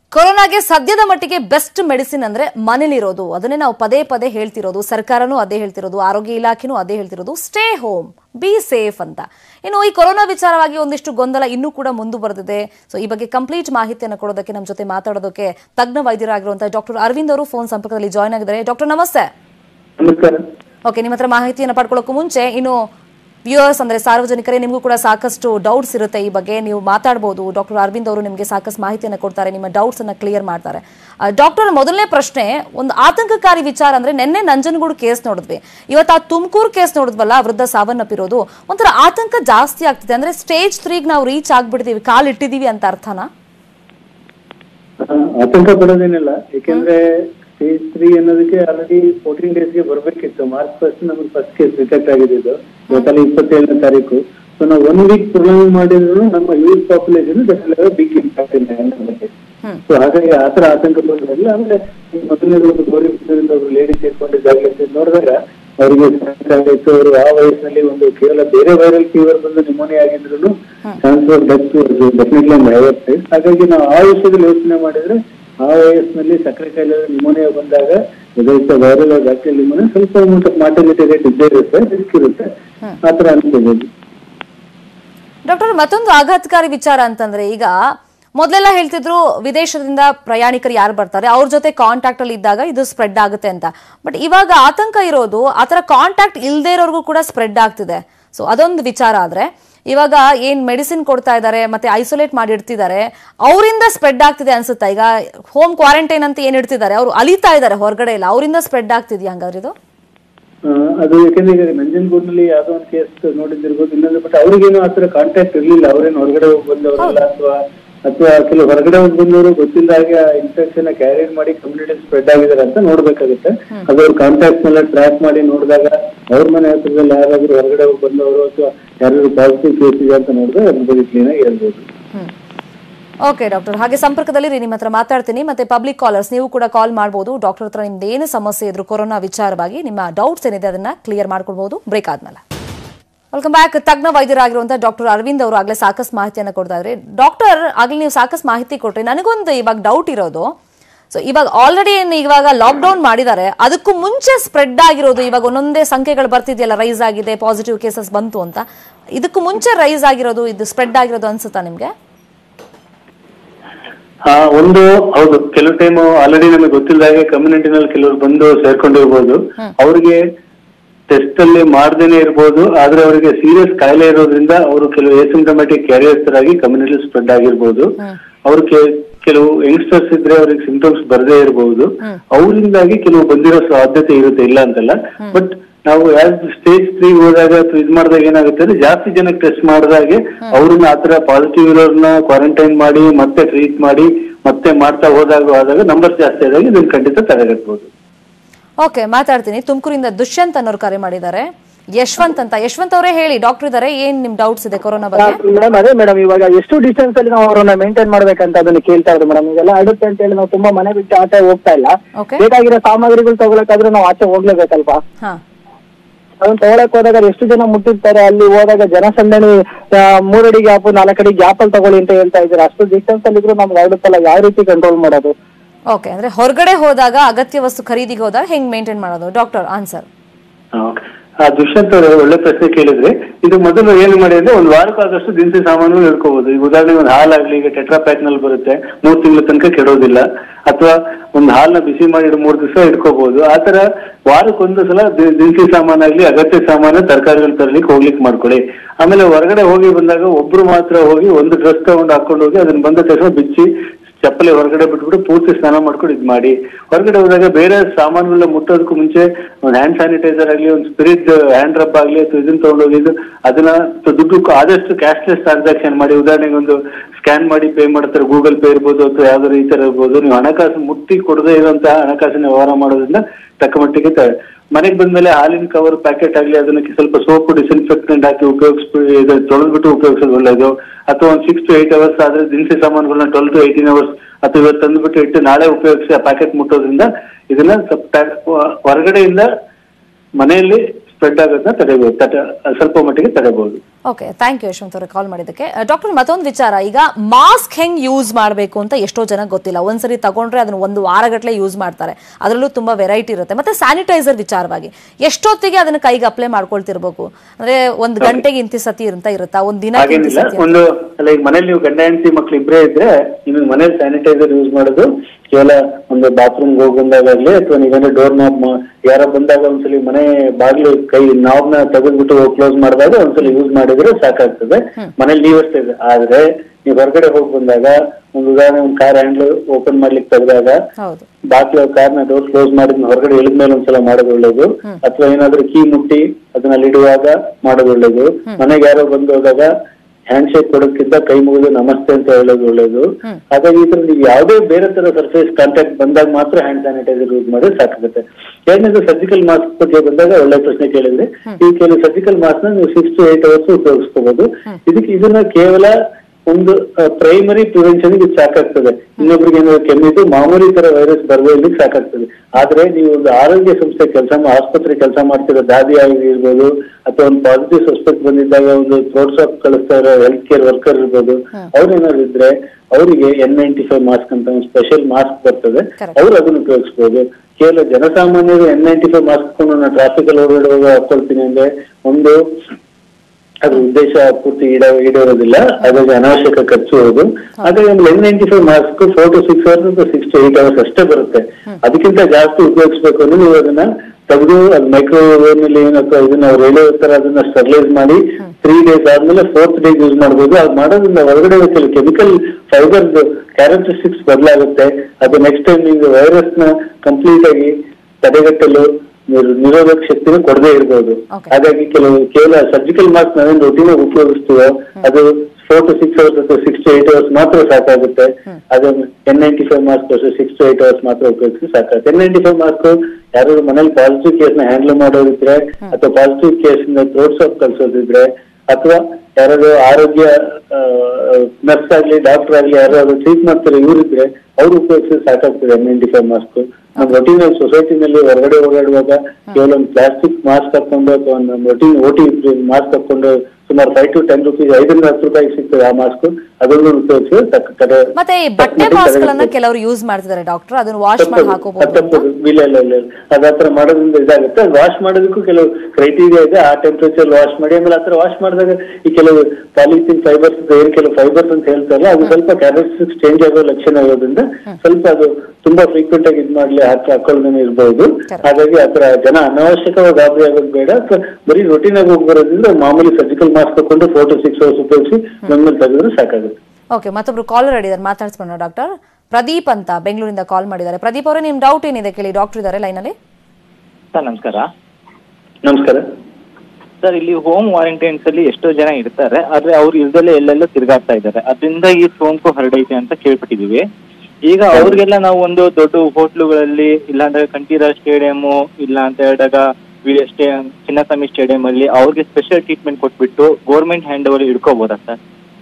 ಕೊರೋನಾಗೆ ಸದ್ಯದ ಮಟ್ಟಿಗೆ best medicine ಅಂದ್ರೆ ಮನೇಲಿರೋದು ಅದನ್ನೇ ನಾವು ಪದೇ ಪದೇ ಹೇಳ್ತಿರೋದು ಸರ್ಕಾರನೂ ಅದೇ ಹೇಳ್ತಿರೋದು ಆರೋಗ್ಯ ಇಲಾಖೆನೂ ಅದೇ ಹೇಳ್ತಿರೋದು ಸ್ಟೇ ಹೋಮ್ ಬಿ ಸೇಫ್ ಅಂತ ಇನ್ನು ಈ ಕೊರೋನಾ ವಿಚಾರವಾಗಿ ಒಂದಿಷ್ಟು ಗೊಂದಲ ಇನ್ನೂ ಕೂಡ ಮುಂದುವರೆದಿದೆ ಸೊ ಈ ಬಗ್ಗೆ ಕಂಪ್ಲೀಟ್ ಮಾಹಿತಿಯನ್ನು ಕೊಡೋದಕ್ಕೆ ನಮ್ಮ ಜೊತೆ ಮಾತಾಡೋದಕ್ಕೆ ತಜ್ಞ ವೈದ್ಯರಾಗಿರುವಂತಹ ಡಾಕ್ಟರ್ ಅರವಿಂದ್ ಅವರು ಫೋನ್ ಸಂಪರ್ಕದಲ್ಲಿ ಜಾಯ್ನ್ ಆಗಿದ್ದಾರೆ ಡಾಕ್ಟರ್ ನಮಸ್ತೆ ನಮಸ್ಕಾರ ಓಕೆ ನಿಮ್ಮ ಹತ್ರ ಮಾಹಿತಿಯನ್ನು ಪಡ್ಕೊಳ್ಳೋಕ್ಕೂ ಮುಂಚೆ ಇನ್ನು ವ್ಯೂವರ್ಸ್ ಅಂದ್ರೆ ಸಾರ್ವಜನಿಕರೇ ನಿಮಗೂ ಕೂಡ ಸಾಕಷ್ಟು ಡೌಟ್ಸ್ ಇರುತ್ತೆ ಈ ಬಗ್ಗೆ ನೀವು ಮಾತಾಡ್ಬೋದು ಡಾಕ್ಟರ್ ಅರವಿಂದ್ ಅವರು ನಿಮಗೆ ಸಾಕಷ್ಟು ಮಾಹಿತಿಯನ್ನು ಕೊಡ್ತಾರೆ ನಿಮ್ಮ ಡೌಟ್ಸ್ ಅನ್ನ ಕ್ಲಿಯರ್ ಮಾಡ್ತಾರೆ ಡಾಕ್ಟರ್ ಮೊದಲನೇ ಪ್ರಶ್ನೆ ಒಂದು ಆತಂಕಕಾರಿ ವಿಚಾರ ಅಂದ್ರೆ ನಿನ್ನೆ ನಂಜನಗೂಡು ಕೇಸ್ ನೋಡಿದ್ವಿ ಇವತ್ತು ಆ ತುಮಕೂರು ಕೇಸ್ ನೋಡಿದ್ವಲ್ಲ ವೃದ್ಧ ಸಾವನ್ನಪ್ಪಿರೋದು ಒಂಥರ ಆತಂಕ ಜಾಸ್ತಿ ಆಗ್ತಿದೆ ಅಂದ್ರೆ ಸ್ಟೇಜ್ ತ್ರೀಗೆ ನಾವು ರೀಚ್ ಆಗ್ಬಿಡ್ತೀವಿ ಕಾಲ್ ಇಟ್ಟಿದೀವಿ ಅಂತ ಅರ್ಥನಾ ಆ, ಆತಂಕ ಪಡೋದೇನಿಲ್ಲ ಯಾಕೆಂದ್ರೆ ಸ್ಟೇಜ್ ತ್ರೀ ಅನ್ನೋದಕ್ಕೆ ಆಲ್ರೆಡಿ ಫೋರ್ಟೀನ್ ಡೇಸ್ಗೆ ಬರ್ಬೇಕಿತ್ತು ಮಾರ್ಚ್ ಫಸ್ಟ್ ನಮಗೆ ಫಸ್ಟ್ ಕೇಸ್ ರಿಜೆಕ್ಟ್ ಆಗಿದೆ ಇದು ಇವತ್ತಲ್ಲಿ ಇಪ್ಪತ್ತೇಳನೇ ತಾರೀಕು ಸೊ ನಾವು ಒನ್ ವೀಕ್ ಪ್ರೊಲಾಂಗ್ ಮಾಡಿದ್ರು ನಮ್ಮ ಯೂತ್ ಪಾಪ್ಯುಲೇಷನ್ ಬಿಗ್ ಇಂಪ್ಯಾಕ್ಟ್ ಇದೆ ಸೊ ಹಾಗಾಗಿ ಆತರ ಆತಂಕ ಪಡೋದಿಲ್ಲ ಆಮೇಲೆ ಈ ಮೊದಲನೇದು ಒಂದು ಗೋರಿ ಬಿಸಿಲಿಂದ ಒಬ್ರು ಲೇಡಿ ಸೇರ್ಕೊಂಡಿದ್ದಾಗಲಿ ಅಂತ ನೋಡಿದಾಗ ಅವರಿಗೆ ಆಯ್ತು ಅವರು ಆ ವಯಸ್ಸಿನಲ್ಲಿ ಒಂದು ಕೇವಲ ಬೇರೆ ವೈರಲ್ ಫೀವರ್ ಬಂದು ನಿಮೋನಿಯಾ ಆಗಿದ್ರು ಚಾನ್ಸ್ ಆಫ್ ಡೆತ್ ಡೆಫಿನೆಟ್ಲಿ ಒಂದು ಹೈಯರ್ ಸೈಡ್ ಹಾಗಾಗಿ ನಾವು ಆ ವಿಷಯದಲ್ಲಿ ಯೋಚನೆ ಮಾಡಿದ್ರೆ ಆ ವಯಸ್ಸಿನಲ್ಲಿ ಸಕ್ಕರೆ ಕಾಯಿಲೆ ನಿಮೋನಿಯಾ ಬಂದಾಗ ಇದರಿಂದ ವೈರಲ್ ಬ್ಯಾಕ್ಟೀರಿಯಲ್ ನಿಮೋನಿಯಾ ಸ್ವಲ್ಪ ಅಮೌಂಟ್ ಆಫ್ ಮಾರ್ಟಿಲಿಟಿ ರೇಟ್ ಇದ್ದೇ ಇರುತ್ತೆ ರಿಸ್ಕ್ ಇರುತ್ತೆ ಆ ತರ ಅನ್ಕೋಬಹುದು ಡಾಕ್ಟರ್ ಮತ್ತೊಂದು ಆಘಾತಕಾರಿ ವಿಚಾರ ಅಂತಂದ್ರೆ ಈಗ ಮೊದಲೆಲ್ಲ ಹೇಳ್ತಿದ್ರು ವಿದೇಶದಿಂದ ಪ್ರಯಾಣಿಕರು ಯಾರು ಬರ್ತಾರೆ ಅವ್ರ ಜೊತೆ ಕಾಂಟ್ಯಾಕ್ಟ್ ಅಲ್ಲಿ ಇದ್ದಾಗ ಇದು ಸ್ಪ್ರೆಡ್ ಆಗುತ್ತೆ ಅಂತ ಬಟ್ ಇವಾಗ ಆತಂಕ ಇರೋದು ಆತರ ಕಾಂಟ್ಯಾಕ್ಟ್ ಇಲ್ಲದೆ ಇರೋರ್ಗೂ ಕೂಡ ಸ್ಪ್ರೆಡ್ ಆಗ್ತಿದೆ ಸೊ ಅದೊಂದು ವಿಚಾರ ಆದ್ರೆ ಇವಾಗ ಏನ್ ಮೆಡಿಸಿನ್ ಕೊಡ್ತಾ ಇದ್ದಾರೆ ಮತ್ತೆ ಐಸೋಲೇಟ್ ಮಾಡಿ ಇಡ್ತಿದ್ದಾರೆ ಅವರಿಂದ ಸ್ಪ್ರೆಡ್ ಆಗ್ತಿದೆ ಅನ್ಸುತ್ತಾ ಈಗ ಹೋಮ್ ಕ್ವಾರಂಟೈನ್ ಅಂತ ಏನ್ ಇಡ್ತಿದ್ದಾರೆ ಅವ್ರು ಅಲಿತಾ ಇದ್ದಾರೆ ಹೊರಗಡೆ ಇಲ್ಲ ಅವರಿಂದ ಸ್ಪ್ರೆಡ್ ಆಗ್ತಿದ್ಯಾ ಹಂಗಾದ್ರೆ ಇದು ಆ, ಅದು ಯಾಕಂದ್ರೆ ಈಗ ನಂಜನಗೂಡ್ನಲ್ಲಿ ಯಾವ್ದೋ ಒಂದು ಕೇಸ್ ನೋಡಿದಿರ್ಬೋದು ಇನ್ನೊಂದು ಬಟ್ ಅವ್ರಿಗೇನು ಆತರ ಕಾಂಟ್ಯಾಕ್ಟ್ ಇರ್ಲಿಲ್ಲ ಅವ್ರೇನು ಹೊರಗಡೆ ಹೋಗಿ ಬಂದವರಲ್ಲ ಅಥವಾ ಅಥವಾ ಕೆಲವು ಹೊರಗಡೆ ಹೋಗಿ ಬಂದವರು ಗೊತ್ತಿಲ್ಲ ಹಾಗೆ ಇನ್ಫೆಕ್ಷನ್ ಕ್ಯಾರಿ ಮಾಡಿ ಕಮ್ಯುನಿಟಿ ಸ್ಪ್ರೆಡ್ ಆಗಿದ್ದಾರೆ ಅಂತ ನೋಡ್ಬೇಕಾಗುತ್ತೆ ಅದು ಅವ್ರ ಕಾಂಟ್ಯಾಕ್ಟ್ಸ್ ನೆಲ್ಲ ಟ್ರ್ಯಾಕ್ ಮಾಡಿ ನೋಡಿದಾಗ ಅವ್ರ ಮನೆ ಹತ್ರದಲ್ಲಿ ಯಾರಾದ್ರೂ ಹೊರಗಡೆ ಹೋಗಿ ಬಂದವರು ಅಥವಾ ಯಾರಾದ್ರೂ ಪಾಸಿಟಿವ್ ಕೇಸ್ ಇದೆ ಅಂತ ನೋಡಿದ್ರೆ ಅದ್ರ ಬಗ್ಗೆ ಕ್ಲೀನ್ ಆಗಿ ಹೇಳ್ಬೋದು ಓಕೆ ಡಾಕ್ಟರ್ ಹಾಗೆ ಸಂಪರ್ಕದಲ್ಲಿ ರೀ ನಿಮ್ಮ ಹತ್ರ ಮಾತಾಡ್ತೀನಿ ಮತ್ತೆ ಪಬ್ಲಿಕ್ ಕಾಲರ್ಸ್ ನೀವು ಕೂಡ ಕಾಲ್ ಮಾಡಬಹುದು ಡಾಕ್ಟರ್ ಹತ್ರ ನಿಮ್ದು ಏನು ಸಮಸ್ಯೆ ಇದ್ರು ಕೊರೋನಾ ವಿಚಾರವಾಗಿ ನಿಮ್ಮ ಡೌಟ್ಸ್ ಏನಿದೆ ಅದನ್ನ ಕ್ಲಿಯರ್ ಮಾಡ್ಕೊಳ್ಬಹುದು ಬ್ರೇಕ್ ಆದ್ಮೇಲೆ ವೆಲ್ಕಮ್ ಬ್ಯಾಕ್ ತಜ್ಞ ವೈದ್ಯರಾಗಿರುವಂತಹ ಡಾಕ್ಟರ್ ಅರವಿಂದ್ ಅವರು ಆಗ್ಲೇ ಸಾಕಷ್ಟು ಮಾಹಿತಿಯನ್ನು ಕೊಡ್ತಾ ಇದ್ರಿ ಡಾಕ್ಟರ್ ಆಗ್ಲೇ ನೀವು ಸಾಕಷ್ಟು ಮಾಹಿತಿ ಕೊಟ್ರಿ ನನಗೊಂದು ಇವಾಗ ಡೌಟ್ ಇರೋದು ಸೊ ಇವಾಗ ಆಲ್ರೆಡಿ ಇವಾಗ ಲಾಕ್ ಡೌನ್ ಮಾಡಿದ್ದಾರೆ ಅದಕ್ಕೂ ಮುಂಚೆ ಸ್ಪ್ರೆಡ್ ಆಗಿರೋದು ಇವಾಗ ಒಂದೊಂದೇ ಸಂಖ್ಯೆಗಳು ಬರ್ತಿದೆಯಲ್ಲ ರೈಸ್ ಆಗಿದೆ ಪಾಸಿಟಿವ್ ಕೇಸಸ್ ಬಂತು ಅಂತ ಇದಕ್ಕೂ ಮುಂಚೆ ರೈಸ್ ಆಗಿರೋದು ಇದು ಸ್ಪ್ರೆಡ್ ಆಗಿರೋದು ಅನ್ಸುತ್ತಾ ನಿಮ್ಗೆ ಹಾ ಒಂದು ಹೌದು ಕೆಲವು ಟೈಮ್ ಆಲ್ರೆಡಿ ನಮಗೆ ಗೊತ್ತಿಲ್ಲದಾಗೆ ಕಮ್ಯುನಿಟಿನಲ್ಲಿ ಕೆಲವರು ಬಂದು ಸೇರ್ಕೊಂಡಿರ್ಬೋದು ಅವ್ರಿಗೆ ಟೆಸ್ಟ್ ಅಲ್ಲಿ ಮಾಡ್ದೇನೆ ಇರ್ಬೋದು ಆದ್ರೆ ಅವರಿಗೆ ಸೀರಿಯಸ್ ಕಾಯಿಲೆ ಇರೋದ್ರಿಂದ ಅವರು ಕೆಲವು ಏಸಿಂಟಮೆಟಿಕ್ ಕ್ಯಾರಿಯರ್ಸ್ ತರಾಗಿ ಕಮ್ಯುನಿಟಿ ಸ್ಪ್ರೆಡ್ ಆಗಿರ್ಬೋದು ಅವ್ರು ಕೆ- ಕೆಲವು ಯಂಗ್ಸ್ಟರ್ಸ್ ಇದ್ರೆ ಅವ್ರಿಗೆ ಸಿಂಟಮ್ಸ್ ಬರದೇ ಇರಬಹುದು ಅವರಿಂದಾಗಿ ಕೆಲವು ಬಂದಿರೋ ಸಾಧ್ಯತೆ ಇರುತ್ತೆ ಇಲ್ಲ ಅಂತಲ್ಲ ಬಟ್ ನಾವು ಯಾವ್ದು ಸ್ಟೇಜ್ ತ್ರೀ ಹೋದಾಗ ಅಥವಾ ಇದ್ ಮಾಡಿದಾಗ ಏನಾಗುತ್ತೆ ಅಂದ್ರೆ ಜಾಸ್ತಿ ಜನಕ್ಕೆ ಟೆಸ್ಟ್ ಮಾಡಿದಾಗೆ ಅವ್ರನ್ನ ಆತರ ಪಾಸಿಟಿವ್ ಇರೋರ್ನ ಕ್ವಾರಂಟೈನ್ ಮಾಡಿ ಮತ್ತೆ ಟ್ರೀಟ್ ಮಾಡಿ ಮತ್ತೆ ಮಾಡ್ತಾ ಹೋದಾಗ ಆದಾಗ ನಂಬರ್ ಜಾಸ್ತಿ ಆದಾಗ ಇದನ್ನ ಖಂಡಿತ ತಡೆಗಟ್ಟಬಹುದು ಓಕೆ ಮಾತಾಡ್ತೀನಿ ತುಮಕೂರಿಂದ ದುಷ್ಯಂತ್ ಅನ್ನೋರು ಕರೆ ಮಾಡಿದ್ದಾರೆ ಯಶವಂತ್ ಅಂತ ಯಶವಂತ್ ಅವರೇ ಹೇಳಿ ಡಾಕ್ಟರ್ ಇದಾರೆ ಏನ್ ನಿಮ್ ಡೌಟ್ಸ್ ಇದೆ ಕೊರೋನಾ ಬಗ್ಗೆ ಮೇಡಮ್ ಅದೇ ಮೇಡಮ್ ಇವಾಗ ಎಷ್ಟು ಡಿಸ್ಟೆನ್ಸ್ ಅಲ್ಲಿ ನಾವು ಅವ್ರನ್ನ ಮೇಂಟೈನ್ ಮಾಡ್ಬೇಕಂತ ಅದನ್ನ ಕೇಳ್ತಾ ಇರೋದು ಮೇಡಮ್ ಇದೆಲ್ಲ ಆಡುತ್ತೆ ಅಂತ ಹೇಳಿ ನಾವು ತುಂಬಾ ಮನೆ ಬಿಟ್ಟು ಆಚೆ ಹೋಗ್ತಾ ಇಲ್ಲ ಓಕೆ ಬೇಕಾಗಿರೋ ಸಾಮಗ್ರಿಗಳು ತಗೊಳಕಾದ್ರೆ ನಾವು ಆಚೆ ಹೋಗ್ಲೇಬೇಕಲ್ವಾ ಹಾ ಅದನ್ನ ತಗೊಳಕ್ ಹೋದಾಗ ಎಷ್ಟು ಜನ ಮುಟ್ಟಿರ್ತಾರೆ ಅಲ್ಲಿ ಹೋದಾಗ ಜನಸಂದಣಿ ಆ, ಮೂರಡಿ ಗ್ಯಾಪ್ ನಾಲ್ಕಡಿ ಗ್ಯಾಪ್ ಅಲ್ಲಿ ತಗೊಳ್ಳಿ ಅಂತ ಹೇಳ್ತಾ ಇದ್ದಾರೆ ಅಷ್ಟು ಡಿಸ್ಟೆನ್ಸ್ ಅಲ್ಲಿ ಇದ್ರು ನಮ್ಗೆ ಆಡುತ್ತಲ್ಲ ಯಾವ ರೀತಿ ಕಂಟ್ರೋಲ್ ಮಾಡೋದು ಓಕೆ ಅಂದ್ರೆ ಹೊರಗಡೆ ಹೋದಾಗ ಅಗತ್ಯ ವಸ್ತು ಖರೀದಿಗೆ ಹೋದಾಗ ಹೆಂಗ್ ಮೇಂಟೈನ್ ಮಾಡೋದು ಡಾಕ್ಟರ್ ಆನ್ಸರ್ ಆ ದುಷ್ಯಂತ್ ಅವರು ಒಳ್ಳೆ ಪ್ರಶ್ನೆ ಕೇಳಿದ್ರೆ ಇದು ಮೊದಲು ಏನು ಮಾಡಿ ಅಂದ್ರೆ ಒಂದು ವಾರಕ್ಕಾದಷ್ಟು ದಿನಸಿ ಸಾಮಾನುಗಳು ಇಟ್ಕೋಬಹುದು ಈಗ ಉದಾಹರಣೆಗೆ ಒಂದು ಹಾಲಾಗ್ಲಿ ಈಗ ಟೆಟ್ರಾ ಪ್ಯಾಕ್ ನಲ್ಲಿ ಬರುತ್ತೆ ಮೂರ್ ತಿಂಗಳ ತನಕ ಕೆಡೋದಿಲ್ಲ ಅಥವಾ ಒಂದು ಹಾಲ್ನ ಬಿಸಿ ಮಾಡಿ ಇಡು ಮೂರ್ ದಿವಸ ಇಟ್ಕೋಬಹುದು ಆತರ ವಾರಕ್ಕೊಂದು ಸಲ ದಿ- ದಿನಸಿ ಸಾಮಾನಾಗ್ಲಿ ಅಗತ್ಯ ಸಾಮಾನು ತರಕಾರಿಗಳು ತರ್ಲಿಕ್ಕೆ ಹೋಗ್ಲಿಕ್ಕೆ ಮಾಡ್ಕೊಳ್ಳಿ ಆಮೇಲೆ ಹೊರಗಡೆ ಹೋಗಿ ಬಂದಾಗ ಒಬ್ರು ಮಾತ್ರ ಹೋಗಿ ಒಂದು ಡ್ರೆಸ್ ತಗೊಂಡು ಹಾಕೊಂಡು ಹೋಗಿ ಅದನ್ನ ಬಂದ ತಕ್ಷಣ ಬಿಚ್ಚಿ ಚಪ್ಪಲಿ ಹೊರಗಡೆ ಬಿಟ್ಬಿಟ್ಟು ಪೂರ್ತಿ ಸ್ನಾನ ಮಾಡ್ಕೊಂಡು ಇದ್ ಮಾಡಿ ಹೊರಗಡೆ ಹೋದಾಗ ಬೇರೆ ಸಾಮಾನುಗಳನ್ನ ಮುಟ್ಟೋದಕ್ಕೂ ಮುಂಚೆ ಒಂದು ಹ್ಯಾಂಡ್ ಸ್ಯಾನಿಟೈಸರ್ ಆಗ್ಲಿ ಒಂದು ಸ್ಪಿರಿಟ್ ಹ್ಯಾಂಡ್ ರಬ್ ಆಗ್ಲಿ ಅಥವಾ ಇದನ್ನ ತಗೊಂಡೋಗಿದ್ದು ಅದನ್ನ ತ- ದುಡ್ಡು ಕ- ಆದಷ್ಟು ಕ್ಯಾಶ್ಲೆಸ್ ಟ್ರಾನ್ಸಾಕ್ಷನ್ ಮಾಡಿ ಉದಾಹರಣೆಗೆ ಒಂದು ಸ್ಕ್ಯಾನ್ ಮಾಡಿ ಪೇ ಮಾಡ್ತಾರೆ ಗೂಗಲ್ ಪೇ ಇರ್ಬೋದು ಅಥವಾ ಯಾವ್ದಾದ್ರು ಈ ತರ ಇರ್ಬೋದು ನೀವು ಹಣಕಾಸು ಮುಟ್ಟಿ ಕೊಡದೇ ಇರುವಂತಹ ಹಣಕಾಸಿನ ವ್ಯವಹಾರ ಮಾಡೋದ್ರಿಂದ ತಕ್ಕ ಮಟ್ಟಿಗೆ ತ- ಮನೆಗೆ ಬಂದ್ಮೇಲೆ ಹಾಲಿನ ಕವರ್ ಪ್ಯಾಕೆಟ್ ಆಗ್ಲಿ ಅದನ್ನ ಸ್ವಲ್ಪ ಸೋಪ್ ಡಿಸ್ಇನ್ಫೆಕ್ಟೆಂಟ್ ಹಾಕಿ ಉಪಯೋಗಿಸ್ಬಿಟ್ಟು ಇದು ತೊಳೆದ್ಬಿಟ್ಟು ಉಪಯೋಗಿಸೋದು ಒಳ್ಳೇದು ಅಥವಾ ಒಂದು ಸಿಕ್ಸ್ ಟು ಏಟ್ ಅವರ್ಸ್ ಆದ್ರೆ ದಿನಸಿ ಸಾಮಾನುಗಳನ್ನ ಟ್ವೆಲ್ ಟು ಏಯ್ಟೀನ್ ಅವರ್ಸ್ ಅಥವಾ ಇವತ್ತು ತಂದ್ಬಿಟ್ಟು ಇಟ್ಟು ನಾಳೆ ಉಪಯೋಗಿಸಿ ಆ ಪ್ಯಾಕೆಟ್ ಮುಟ್ಟೋದ್ರಿಂದ ಇದನ್ನ ಸ್ವಲ್ಪ ಪ್ಯಾ- ಹೊ- ಹೊರಗಡೆಯಿಂದ ಮನೆಯಲ್ಲಿ ಸ್ಪ್ರೆಡ್ ಆಗೋದನ್ನ ತಡೆಬಹುದು ತಡೆ ಸ್ವಲ್ಪ ಮಟ್ಟಿಗೆ ತಡೆಬಹುದು ಓಕೆ ಥ್ಯಾಂಕ್ ಯು ಯಶವಂತ್ ಅವರೇ ಕಾಲ್ ಮಾಡಿದ್ದಕ್ಕೆ ಡಾಕ್ಟರ್ ಮತ್ತೊಂದು ವಿಚಾರ ಈಗ ಮಾಸ್ಕ್ ಹೆಂಗ್ ಯೂಸ್ ಮಾಡಬೇಕು ಅಂತ ಎಷ್ಟೋ ಜನ ಗೊತ್ತಿಲ್ಲ ಒಂದ್ಸರಿ ತಗೊಂಡ್ರೆ ಅದನ್ನ ಒಂದು ವಾರಗಟ್ಲೆ ಯೂಸ್ ಮಾಡ್ತಾರೆ ಅದರಲ್ಲೂ ತುಂಬಾ ವೆರೈಟಿ ಇರುತ್ತೆ ಮತ್ತೆ ಸ್ಯಾನಿಟೈಸರ್ ವಿಚಾರವಾಗಿ ಎಷ್ಟೊತ್ತಿಗೆ ಅದನ್ನ ಕೈಗೆ ಅಪ್ಲೈ ಮಾಡ್ಕೊಳ್ತಿರ್ಬೇಕು ಅಂದ್ರೆ ಒಂದ್ ಗಂಟೆಗೆ ಇಂತಿ ಸತಿ ಅಂತ ಇರುತ್ತಾ ಒಂದ್ ದಿನ ಹಾಗೇನಿಲ್ಲ ಒಂದು ಅಲ್ಲ ಈಗ ಮನೇಲಿ ನೀವು ಗಂಡ ಹೆಂಡತಿ ಮಕ್ಳು ಇಬ್ಬರೇ ಇದ್ರೆ ನಿಮಗೆ ಮನೇಲಿ ಸ್ಯಾನಿಟೈಸರ್ ಯೂಸ್ ಮಾಡೋದು ಕೇವಲ ಒಂದು ಬಾತ್ರೂಮ್ ಹೋಗಿ ಬಂದಾಗಲಿ ಅಥವಾ ನೀವೇನೋ ಡೋರ್ ನಾಬ್ ಯಾರ ಬಂದಾಗ ಒಂದ್ಸಲಿ ಮನೆ ಬಾಗ್ಲು ಕೈ ನಾಬ್ನ ತೆಗೆದ್ಬಿಟ್ಟು ಕ್ಲೋಸ್ ಮಾಡಿದಾಗ ಒಂದ್ಸಲಿ ಯೂಸ್ ಮಾಡಿದ್ರೆ ಸಾಕಾಗ್ತದೆ ಮನೇಲಿ ನೀವು ಅಷ್ಟೇ ಇದೆ ಆದ್ರೆ ನೀವು ಹೊರಗಡೆ ಹೋಗಿ ಬಂದಾಗ ಒಂದು ಉದಾಹರಣೆ ಒಂದು ಕಾರ್ ಹ್ಯಾಂಡ್ಲ್ ಓಪನ್ ಮಾಡ್ಲಿಕ್ಕೆ ತೆಗೆದಾಗ ಹೌದು ಬಾಕ್ಲ ಕಾರ್ನ ಡೋರ್ ಕ್ಲೋಸ್ ಮಾಡಿದ್ ಹೊರಗಡೆ ಇಳಿದ ಮೇಲೆ ಒಂದ್ಸಲ ಮಾಡೋದು ಒಳ್ಳೇದು ಅಥವಾ ಏನಾದ್ರೂ ಕೀ ಮುಟ್ಟಿ ಅದನ್ನ ಅಲ್ಲಿ ಇಡುವಾಗ ಮಾಡೋದು ಒಳ್ಳೇದು ಮನೆಗೆ ಯಾರೋ ಬಂದು ಹೋದಾಗ ಹ್ಯಾಂಡ್ ಶೇಕ್ ಕೊಡೋಕ್ಕಿಂತ ಕೈ ಮುಗಿದು ನಮಸ್ತೆ ಅಂತ ಹೇಳೋದು ಒಳ್ಳೇದು ಹಾಗಾಗಿ ಈ ತರ ನೀವು ಯಾವುದೇ ಬೇರೆ ತರ ಸರ್ಫೇಸ್ ಕಾಂಟ್ಯಾಕ್ಟ್ ಬಂದಾಗ ಮಾತ್ರ ಹ್ಯಾಂಡ್ ಸ್ಯಾನಿಟೈಸರ್ ಯೂಸ್ ಮಾಡಿ ಸಾಕಾಗುತ್ತೆ ಎರಡನೇದು ಸರ್ಜಿಕಲ್ ಮಾಸ್ಕ್ ಬಗ್ಗೆ ಬಂದಾಗ ಒಳ್ಳೆ ಪ್ರಶ್ನೆ ಕೇಳಿದ್ರೆ ಈ ಕೆಲವು ಸರ್ಜಿಕಲ್ ಮಾಸ್ಕ್ ನ ನೀವು ಸಿಕ್ಸ್ ಟು ಏಟ್ ಅವರ್ಸ್ ಉಪಯೋಗಿಸ್ಕೋಬಹುದು ಇದಕ್ಕೆ ಇದನ್ನ ಕೇವಲ ಒಂದು ಪ್ರೈಮರಿ ಪ್ರಿವೆನ್ಷನ್ ಇದು ಸಾಕಾಗ್ತದೆ ಇನ್ನೊಬ್ರಿಗೆ ಏನಾದ್ರು ಕೆಮ್ಮಿದ್ದು ಮಾಮೂಲಿ ತರ ವೈರಸ್ ಬರದೇ ಇರ್ಲಿಕ್ಕೆ ಸಾಕಾಗ್ತದೆ ಆದ್ರೆ ನೀವು ಒಂದು ಆರೋಗ್ಯ ಸಂಸ್ಥೆ ಕೆಲಸ ಆಸ್ಪತ್ರೆ ಕೆಲಸ ಮಾಡ್ತಿರೋ ದಾದಿ ಆಗಿರ್ಬೋದು ಅಥವಾ ಒಂದು ಪಾಸಿಟಿವ್ ಸಸ್ಪೆಕ್ಟ್ ಬಂದಿದ್ದಾಗ ಒಂದು ಪ್ರೋತ್ಸಾಹ ಕಳಿಸ್ತಾ ಇರೋ ಹೆಲ್ತ್ ಕೇರ್ ವರ್ಕರ್ ಇರ್ಬೋದು ಅವ್ರು ಏನಾದ್ರು ಇದ್ರೆ ಅವರಿಗೆ ಎನ್ ನೈಂಟಿ ಫೈವ್ ಮಾಸ್ಕ್ ಅಂತ ಒಂದು ಸ್ಪೆಷಲ್ ಮಾಸ್ಕ್ ಬರ್ತದೆ Correct. ಅವ್ರು ಅದನ್ನ ಉಪಯೋಗಿಸ್ಬೋದು ಕೇವಲ ಜನಸಾಮಾನ್ಯರು ಎನ್ ನೈಂಟಿ ಫೈವ್ ಮಾಸ್ಕ್ ನಾನು ಟ್ರಾಫಿಕ್ ಅಲ್ಲಿ ಓಡಾಡುವಾಗ ಹಾಕೊಳ್ತೀನಿ ಅಂದ್ರೆ ಒಂದು ಅದು ಉದ್ದೇಶ ಪೂರ್ತಿ ಈಡ ಈಡೇರೋದಿಲ್ಲ ಹಾಗಾಗಿ ಅನಾವಶ್ಯಕ ಖರ್ಚು ಹೋದು ಹಾಗಾಗಿ ಒಂದು N ninety five mask four to six hours six to eight hours ಅಷ್ಟೇ ಬರುತ್ತೆ ಅದಕ್ಕಿಂತ ಜಾಸ್ತಿ ಉಪಯೋಗಿಸ್ಬೇಕು ಅಂದ್ರೆ ನೀವು ಅದನ್ನ ತೆಗೆದು ಅದು ಮೈಕ್ರೋವೇವ್ ನಲ್ಲಿ ಏನಅಥವಾ ಇದನ್ನ ರೈಲ್ವೆ ತರ ಅದನ್ನ ಸ್ಟರ್ಲೈಸ್ ಮಾಡಿ ತ್ರೀ ಡೇಸ್ ಆದ್ಮೇಲೆ ಫೋರ್ತ್ ಡೇ ಯೂಸ್ ಮಾಡ್ಬೋದು ಅದು ಮಾಡೋದ್ರಿಂದ ಹೊರಗಡೆ ಕೆಲವು ಕೆಮಿಕಲ್ ಫೈಬರ್ ಕ್ಯಾರೆಕ್ಟರಿಸ್ಟಿಕ್ಸ್ ಬದಲಾಗುತ್ತೆ ಅದು ನೆಕ್ಸ್ಟ್ ಟೈಮ್ ನೀವು ವೈರಸ್ ನ ಕಂಪ್ಲೀಟ್ ಆಗಿ ತಡೆಗಟ್ಟಲು ನಿರ್- ನಿರೋಧಕ ಶಕ್ತಿನ ಕೊಡದೇ ಇರ್ಬೋದು Okay. ಹಾಗಾಗಿ ಕೆಲವು ಕೇವಲ ಸರ್ಜಿಕಲ್ ಮಾಸ್ಕ್ ನಾವೇನು ರೊಟೀನ್ ಉಪಯೋಗಿಸ್ತೀವೋ ಅದು ಫೋರ್ ಟು ಸಿಕ್ಸ್ ಅವರ್ಸ್ ಅಥವಾ ಸಿಕ್ಸ್ ಟು ಏಟ್ ಅವರ್ಸ್ ಮಾತ್ರ ಸಾಕಾಗುತ್ತೆ ಅದು N ninety five mask six to eight hours ಮಾತ್ರ ಉಪಯೋಗಿಸಿ ಸಾಕಾಗುತ್ತೆ ಎನ್ ನೈಂಟಿ ಫೈವ್ ಮಾಸ್ಕ್ ಯಾರು ಮನೇಲಿ ಪಾಸಿಟಿವ್ ಕೇಸ್ ನ ಹ್ಯಾಂಡಲ್ ಮಾಡೋದಿದ್ರೆ ಅಥವಾ ಪಾಸಿಟಿವ್ ಕೇಸ್ ಇಂದ ಥ್ರೋಟ್ ಸಾಫ್ ಕಳ್ಸೋದಿದ್ರೆ ಅಥವಾ ಯಾರಾದ್ರು ಆರೋಗ್ಯ ನರ್ಸ್ ಆಗ್ಲಿ ಡಾಕ್ಟರ್ ಆಗ್ಲಿ ಯಾರು ಟ್ರೀಟ್ ಮಾಡ್ತಾರೆ ಇವರಿದ್ರೆ ಅವ್ರು ಉಪಯೋಗಿಸಿ ಸಾಕಾಗ್ತದೆ ಎನ್ ನೈಂಟಿ ಫೈವ್ ಮಾಸ್ಕ್ ನಮ್ಮ ರೊಟೀನ್ ಸೊಸೈಟಿನಲ್ಲಿ ಹೊರಗಡೆ ಓಡಾಡುವಾಗ ಕೇವಲ ಒಂದು ಪ್ಲಾಸ್ಟಿಕ್ ಮಾಸ್ಕ್ ಹಾಕೊಂಡು ಅಥವಾ ಒಂದು ರೊಟೀನ್ ಓಟಿ ಮಾಸ್ಕ್ ಹಾಕೊಂಡು ಸುಮಾರು ಫೈವ್ ಟು ಟೆನ್ ರುಪೀಸ್ ಐದರಿಂದ ಹತ್ತು ರೂಪಾಯಿಗೆ ಸಿಗ್ತದೆ ಆ ಮಾಸ್ಕ್ ಅದನ್ನು ಉಪಯೋಗಿಸಿ ತಕ್ಕ ತಡೆ ಮತ್ತೆ ಈ ಬಟ್ಟೆ ಮಾಸ್ಕ್ ಗಳನ್ನ ಕೆಲವರು ಯೂಸ್ ಮಾಡ್ತಿದ್ದಾರೆ ಡಾಕ್ಟರ್ ಅದನ್ನ ವಾಶ್ ಮಾಡಿ ಹಾಕೋಬಹುದು ಅಂತ ತಪ್ಪದು ಇಲ್ಲ ಇಲ್ಲ ಇಲ್ಲ ಇಲ್ಲ. ಅದ್ ಆತರ ಮಾಡೋದ್ರಿಂದ ಇದಾಗುತ್ತೆ ವಾಶ್ ಮಾಡೋದಕ್ಕೂ ಕೆಲವು ಕ್ರೈಟೀರಿಯಾ ಇದೆ ಆ ಟೆಂಪರೇಚರ್ ವಾಶ್ ಮಾಡಿ ಆಮೇಲೆ ಆತರ ವಾಶ್ ಮಾಡಿದಾಗ ಈ ಕೆಲವು ಪಾಲಿಥಿನ್ ಫೈಬರ್ಸ್ ಏನ್ ಕೆಲವು ಫೈಬರ್ಸ್ ಅಂತ ಹೇಳ್ತಾರಲ್ಲ ಅದು ಸ್ವಲ್ಪ ಕ್ಯಾರೆಕ್ಟರಿಸ್ಟಿಕ್ಸ್ ಚೇಂಜ್ ಆಗೋ ಲಕ್ಷಣ ಇರೋದ್ರಿಂದ ಸ್ವಲ್ಪ ಅದು ತುಂಬಾ ಫ್ರೀಕ್ವೆಂಟ್ ಆಗಿ ಇದ್ ಮಾಡ್ಲಿ ಹಾಕಿ ಹಾಕೊಳ್ಳೋದನ್ನ ಇರ್ಬೋದು ಹಾಗಾಗಿ ಆತರ ಜನ ಅನಾವಶ್ಯಕವಾಗಿ ಗಾಬರಿ ಆಗೋದು ಬೇಡ ಅಥವಾ ಬರೀ ರೊಟೀನ್ ಆಗಿ ಹೋಗಿ ಬರೋದ್ರಿಂದ ಮಾಮೂಲಿ ಸರ್ಜಿಕಲ್ ಮಾಸ್ಕ್ ಹಾಕೊಂಡು ಫೋರ್ ಟು ಸಿಕ್ಸ್ ಅವರ್ಸ್ ಉಪಯೋಗಿಸಿ ನಮ್ಮಲ್ಲಿ ತೆಗೆದ್ರೆ ಸಾಕಾಗುತ್ತೆ ಓಕೆ ಮತ್ತೊಬ್ರು ಕಾಲರ್ ಇದ್ದಾರೆ ಮಾತಾಡ್ಸ್ಕೊಂಡು ಡಾಕ್ಟರ್ ಪ್ರದೀಪ್ ಅಂತ ಬೆಂಗಳೂರಿಂದ ಕಾಲ್ ಮಾಡಿದ್ದಾರೆ ಪ್ರದೀಪ್ ಅವರೇ ನಿಮ್ ಡೌಟ್ ಏನಿದೆ ಕೇಳಿ ಡಾಕ್ಟರ್ ಇದ್ದಾರೆ ಲೈನಲ್ಲಿ ಸರ್ ನಮಸ್ಕಾರ ನಮಸ್ಕಾರ ಸರ್ ಇಲ್ಲಿ ಹೋಮ್ ವಾರಂಟೈನ್ಸ್ ಅಲ್ಲಿ ಎಷ್ಟೋ ಜನ ಇರ್ತಾರೆ ಆದ್ರೆ ಅವ್ರು ಇಲ್ದಲ್ಲೇ ಎಲ್ಲೆಲ್ಲೋ ತಿರುಗಾಡ್ತಾ ಇದ್ದಾರೆ ಅದರಿಂದ ಈ ಸೋಂಕು ಹರಡೈತೆ ಅಂತ ಕೇಳ್ಬಿಟ್ಟಿದೀವಿ ಈಗ ಅವ್ರಿಗೆಲ್ಲ ನಾವು ಒಂದು ದೊಡ್ಡ ಹೋಟ್ಲುಗಳಲ್ಲಿ ಇಲ್ಲಾಂದ್ರೆ ಕಂಠೀರ ಸ್ಟೇಡಿಯಂ ಇಲ್ಲ ಅಂತ ಹೇಳಿದಾಗ ವಿ- ಸ್ಟೇ ಚಿನ್ನಸ್ವಾಮಿ ಸ್ಟೇಡಿಯಂ ಅಲ್ಲಿ ಅವ್ರಿಗೆ ಸ್ಪೆಷಲ್ ಟ್ರೀಟ್ಮೆಂಟ್ ಕೊಟ್ಬಿಟ್ಟು ಗೌರ್ಮೆಂಟ್ ಹ್ಯಾಂಡ್ ಓವರ್ ಇಡ್ಕೋಬೋದಾ ಸರ್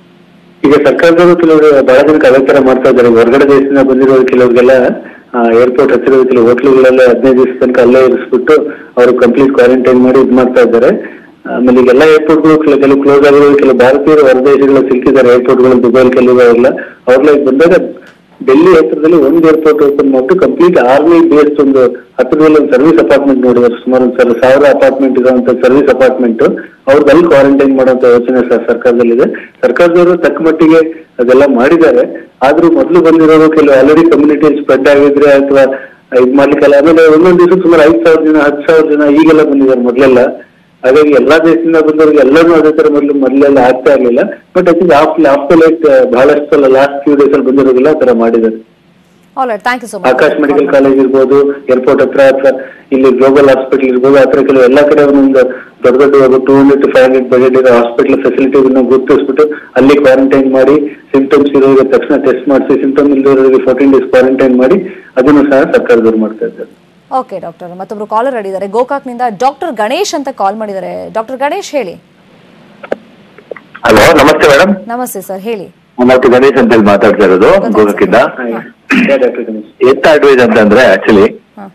ಈಗ ಸರ್ಕಾರದವರು ಕೆಲವರು ಬಹಳ ಜನಕ್ಕೆ ಅದೇ ತರ ಮಾಡ್ತಾ ಇದ್ದಾರೆ ಹೊರಗಡೆ ದೇಶದಿಂದ ಬಂದಿರೋ ಕೆಲವ್ರಿಗೆಲ್ಲ ಏರ್ಪೋರ್ಟ್ ಹತ್ತಿರ ಕೆಲವು ಹೋಟ್ಲುಗಳೆಲ್ಲ ಹದಿನೈದು ದಿವಸ ತನಕ ಅಲ್ಲೇ ಇರಿಸ್ಬಿಟ್ಟು ಅವರು ಕಂಪ್ಲೀಟ್ ಕ್ವಾರಂಟೈನ್ ಮಾಡಿ ಇದು ಮಾಡ್ತಾ ಇದ್ದಾರೆ ಆಮೇಲೆ ಈಗ ಎಲ್ಲ ಏರ್ಪೋರ್ಟ್ಗಳು ಕೆಲವು ಕೆಲವು ಕ್ಲೋಸ್ ಆಗಿರೋ ಕೆಲವು ಭಾರತೀಯರು ಹೊರ ದೇಶಗಳು ಸಿಕ್ಕಿದ್ದಾರೆ ಏರ್ಪೋರ್ಟ್ಗಳು ದುಬೈ ಕೆಲವು ಎಲ್ಲ ಅವ್ರೆಲ್ಲ ಈಗ ಬಂದಾಗ ಡೆಲ್ಲಿ ಹತ್ರದಲ್ಲಿ ಒಂದು ಏರ್ಪೋರ್ಟ್ ಓಪನ್ ಮಾಡ್ಬಿಟ್ಟು ಕಂಪ್ಲೀಟ್ ಆರ್ಮಿ ಬೇಸ್ಡ್ ಒಂದು ಹತ್ರದಲ್ಲಿ ಒಂದು ಸರ್ವಿಸ್ ಅಪಾರ್ಟ್ಮೆಂಟ್ ನೋಡಿದ್ದಾರೆ ಸುಮಾರು ಒಂದು ಸರ್ ಸಾವಿರ ಅಪಾರ್ಟ್ಮೆಂಟ್ ಇರುವಂತ ಸರ್ವಿಸ್ ಅಪಾರ್ಟ್ಮೆಂಟ್ ಅವ್ರದ್ದು ಅಲ್ಲಿ ಕ್ವಾರಂಟೈನ್ ಮಾಡುವಂತ ಯೋಚನೆ ಸರ್ ಸರ್ಕಾರದಲ್ಲಿದೆ ಸರ್ಕಾರದವರು ತಕ್ಕ ಮಟ್ಟಿಗೆ ಅದೆಲ್ಲ ಮಾಡಿದ್ದಾರೆ ಆದ್ರೂ ಮೊದಲು ಬಂದಿರೋರು ಕೆಲವು ಆಲ್ರೆಡಿ ಕಮ್ಯುನಿಟಿ ಸ್ಪ್ರೆಡ್ ಆಗಿದ್ರೆ ಅಥವಾ ಇದ್ ಮಾಡ್ಲಿಕ್ಕೆಲ್ಲ ಆಮೇಲೆ ಒಂದೊಂದು ದಿವಸ ಸುಮಾರು ಐದ್ ಸಾವಿರ ಜನ ಹತ್ತು ಸಾವಿರ ಜನ ಈಗೆಲ್ಲ ಬಂದಿದ್ದಾರೆ ಮೊದಲೆಲ್ಲ ಹಾಗಾಗಿ ಎಲ್ಲಾ ದೇಶದಿಂದ ಬಂದವರಿಗೆ ಎಲ್ಲರೂ ಅದೇ ತರ ಮೊದಲು ಮೊದಲೆಲ್ಲ ಆಗ್ತಾ ಇರ್ಲಿಲ್ಲ but I think after after like ಬಹಳಷ್ಟು ಸಲ ಲಾಸ್ಟ್ ಫ್ಯೂ ಡೇಸ್ ಅಲ್ಲಿ ಬಂದಿರೋದಿಲ್ಲ ಆ ತರ ಮಾಡಿದ್ದಾರೆ all right thank you so Akash medical much college ಇರ್ಬೋದು ಏರ್ಪೋರ್ಟ್ ಹತ್ರ ಅಥವಾ ಇಲ್ಲಿ ಗ್ಲೋಬಲ್ ಹಾಸ್ಪಿಟಲ್ ಇರ್ಬೋದು ಆ ತರ ಕೆಲವು ಎಲ್ಲಾ ಕಡೆ ಒಂದೊಂದು ದೊಡ್ಡ ದೊಡ್ಡ two hundred to five hundred bed ಇರೋ ಹಾಸ್ಪಿಟಲ್ ಫೆಸಿಲಿಟಿಗಳನ್ನ ಗುರುತಿಸ್ಬಿಟ್ಟು ಅಲ್ಲಿ ಕ್ವಾರಂಟೈನ್ ಮಾಡಿ ಸಿಂಪ್ಟಮ್ಸ್ ಇರೋರಿಗೆ ತಕ್ಷಣ ಟೆಸ್ಟ್ ಮಾಡಿಸಿ ಸಿಂಪ್ಟಮ್ ಇಲ್ಲದವರಿಗೆ ಫೋರ್ಟೀನ್ ಡೇಸ್ ಕ್ವಾರಂಟೈನ್ ಮಾಡಿ ಅದನ್ನು ಸಹ ಸರ್ಕಾರದವರು ಮಾಡ್ತಾ ಇದ್ದಾರೆ ಓಕೆ ಡಾಕ್ಟರ್ ಮತ್ತೊಬ್ರು ಕಾಲರ್ ಇದ್ದಾರೆ ಗೋಕಾಕ್ನಿಂದ ಡಾಕ್ಟರ್ ಗಣೇಶ್ ಅಂತ ಕಾಲ್ ಮಾಡಿದ್ದಾರೆ ಡಾಕ್ಟರ್ ಗಣೇಶ್ ಹೇಳಿ ಹಲೋ ನಮಸ್ತೆ ಮೇಡಮ್ ನಮಸ್ತೆ ಸರ್ ಹೇಳಿ ಡಾಕ್ಟರ್ ಗಣೇಶ್ ಅಂತ ಹೇಳಿ ಮಾತಾಡ್ತಾ ಇರೋದು ಗೋಗಕ್ಕಿಂದ ಡಾಕ್ಟರ್ ಗಣೇಶ್ ಎಂತ ಅಡ್ವೈಸ್ ಅಂತಂದ್ರೆ ಆಕ್ಚುಲಿ ಹಾ.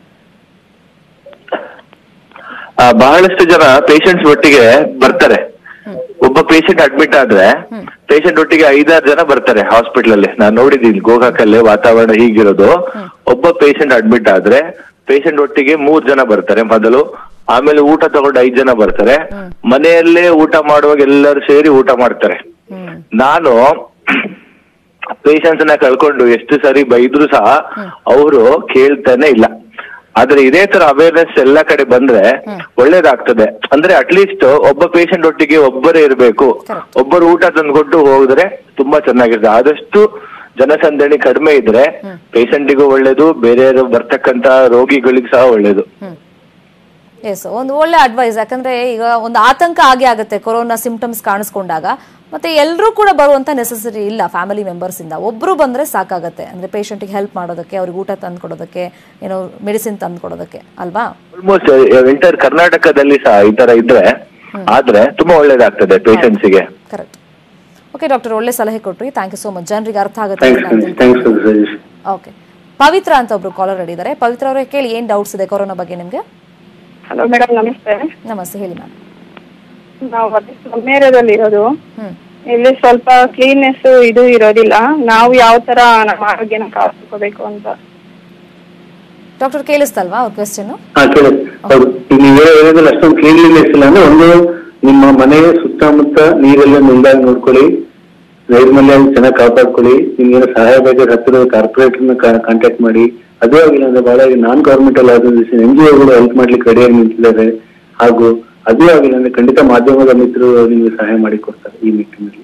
ಬಹಳಷ್ಟು ಜನ ಪೇಷಂಟ್ಸ್ ಒಟ್ಟಿಗೆ ಬರ್ತಾರೆ ಒಬ್ಬ ಪೇಷಂಟ್ ಅಡ್ಮಿಟ್ ಆದ್ರೆ ಪೇಷಂಟ್ ಒಟ್ಟಿಗೆ ಐದಾರು ಜನ ಬರ್ತಾರೆ ಹಾಸ್ಪಿಟಲ್ ಅಲ್ಲಿ ನಾನು ನೋಡಿದ್ದೀನಿ ಗೋಕಾಕಲ್ಲಿ ವಾತಾವರಣ ಹೀಗಿರೋದು ಒಬ್ಬ ಪೇಷಂಟ್ ಅಡ್ಮಿಟ್ ಆದ್ರೆ ಪೇಷಂಟ್ ಒಟ್ಟಿಗೆ ಮೂರ್ ಜನ ಬರ್ತಾರೆ ಮೊದಲು ಆಮೇಲೆ ಊಟ ತಗೊಂಡು ಐದ್ ಜನ ಬರ್ತಾರೆ ಮನೆಯಲ್ಲೇ ಊಟ ಮಾಡುವಾಗ ಎಲ್ಲರೂ ಸೇರಿ ಊಟ ಮಾಡ್ತಾರೆ ಹ್ಮ್ ನಾನು ಪೇಷಂಟ್ಸ್ ನ ಕಳ್ಕೊಂಡು ಎಷ್ಟು ಸರಿ ಬೈದ್ರು ಸಹ ಅವರು ಕೇಳ್ತಾನೆ ಇಲ್ಲ ಆದ್ರೆ ಇದೇ ತರ ಅವೇರ್ನೆಸ್ ಎಲ್ಲ ಕಡೆ ಬಂದ್ರೆ ಒಳ್ಳೇದಾಗ್ತದೆ ಅಂದ್ರೆ ಅಟ್ಲೀಸ್ಟ್ ಒಬ್ಬ ಪೇಷಂಟ್ ಒಟ್ಟಿಗೆ ಒಬ್ಬರೇ ಇರಬೇಕು Correct. ಒಬ್ಬರು ಊಟ ತಂದ್ಕೊಟ್ಟು ಹೋದ್ರೆ ತುಂಬಾ ಚೆನ್ನಾಗಿರ್ತದೆ ಆದಷ್ಟು ಜನಸಂದಣಿ ಕಡಿಮೆ ಇದ್ರೆ ಪೇಷಂಟಿಗೂ ಒಳ್ಳೇದು ಬೇರೆ ಬರ್ತಕ್ಕಂತ ರೋಗಿಗಳಿಗೂ ಸಹ ಒಳ್ಳೇದು ಎಸ್ ಒಂದು ಒಳ್ಳೆ ಅಡ್ವೈಸ್ ಯಾಕಂದ್ರೆ ಈಗ ಒಂದು ಆತಂಕ ಆಗೇ ಆಗುತ್ತೆ ಕೊರೋನಾ ಸಿಂಪ್ಟಮ್ಸ್ ಕಾಣಿಸ್ಕೊಂಡಾಗ ಮತ್ತೆ ಎಲ್ಲರೂ ಕೂಡ ಬರುವಂತ ನೆಸೆಸರಿ ಇಲ್ಲ ಫ್ಯಾಮಿಲಿ ಮೆಂಬರ್ಸ್ ಇಂದ ಒಬ್ರು ಬಂದ್ರೆ ಸಾಕಾಗತ್ತೆ ಅಂದ್ರೆ ಪೇಷಂಟ್ಗೆ ಹೆಲ್ಪ್ ಮಾಡೋದಕ್ಕೆ ಅವ್ರಿಗೆ ಊಟ ತಂದು ಕೊಡೋದಕ್ಕೆ ಏನೋ ಮೆಡಿಸಿನ್ ತಂದು ಕೊಡೋದಕ್ಕೆ ಅಲ್ವಾ ಆಲ್ಮೋಸ್ಟ್ ಎಂಟರ್ ಕರ್ನಾಟಕದಲ್ಲಿ ಸಹ ಈ ತರ ಇದ್ರೆ ಆದ್ರೆ ತುಂಬಾ ಒಳ್ಳೇದಾಗ್ತದೆ ಪೇಷಂಟ್ಸಿಗೆ ಕರೆಕ್ಟ್ ಓಕೆ ಡಾಕ್ಟರ್ ಒಳ್ಳೆ ಸಲಹೆ ಕೊಟ್ರಿ ಥ್ಯಾಂಕ್ ಯು ಸೋ ಮಚ್ ಜನರಿಗೆ ಅರ್ಥ ಆಗುತ್ತೆ ಅಂತ ಥ್ಯಾಂಕ್ಸ್ ನಾನು thanks for suggestion okay Pavithra ಅಂತ ಒಬ್ರು ಕಾಲರ್ ಇದ್ದಾರೆ ಪವಿತ್ರ ಅವರೇ ಕೇಳಿ ಏನ್ ಡೌಟ್ಸ್ ಇದೆ ಕೊರೋನಾ ಬಗ್ಗೆ ನಿಮ್ಗೆ ಹಲೋ ಮೇಡಮ್ ನಮಸ್ತೆ ನಮಸ್ತೆ ಹೇಳಿ ಮ್ಯಾಮ್ ನಾವು ಅದೇ ಸ್ಲಮ್ ಏರಿಯಾದಲ್ಲಿ ಇರೋದು ಹ್ಮ್ ಇಲ್ಲಿ ಸ್ವಲ್ಪ ಕ್ಲೀನ್ನೆಸ್ ಇದು ಇರೋದಿಲ್ಲ ನಾವು ಯಾವ ತರ ನಮ್ಮ ಆರೋಗ್ಯನ ಕಾಪಾಡ್ಕೋಬೇಕು ಅಂತ ಡಾಕ್ಟರ್ ಕೇಳಿಸ್ತಲ್ವಾ ಅವ್ರ ಕ್ವೆಶ್ಚನ್ ಹಾ ಕೇಳಿ ಹೌದು ಈಗ ನೀವು ಹೇಳೋ ಏರಿಯಾದಲ್ಲಿ ಅಷ್ಟೊಂದು ಕ್ಲೀನ್ಲಿನೆಸ್ ಇಲ್ಲ ಅಂದ್ರೆ ಒಂದು ನಿಮ್ಮ ಮನೆಯ ಸುತ್ತಮುತ್ತ ನೀರೆಲ್ಲ ನಿಲ್ದಾಗ ನೋಡ್ಕೊಳ್ಳಿ ನೈರ್ಮಲ್ಯ ಚೆನ್ನಾಗಿ ಕಾಪಾಡ್ಕೊಳ್ಳಿ ನಿಮ್ಗೆ ಸಹಾಯ ಬೇಕಾದ್ರೆ ಹತ್ತಿರ ಕಾರ್ಪೊರೇಟರ್ನ ಕಾಂಟ್ಯಾಕ್ಟ್ ಮಾಡಿ ಅದು ಆಗಿಲ್ಲ ಅಂದ್ರೆ ಬಹಳ non governmental organisation N G ಒಗಳು ಹೆಲ್ಪ್ ಮಾಡ್ಲಿಕ್ಕೆ ರೆಡಿಯಾಗಿ ನಿಂತಿದ್ದಾರೆ ಹಾಗೂ ಅದು ಆಗಿಲ್ಲ ಅಂದ್ರೆ ಖಂಡಿತ ಮಾಧ್ಯಮದ ಮಿತ್ರರು ನಿಮ್ಗೆ ಸಹಾಯ ಮಾಡಿ ಕೊಡ್ತಾರೆ ಈ ನಿಟ್ಟಿನಲ್ಲಿ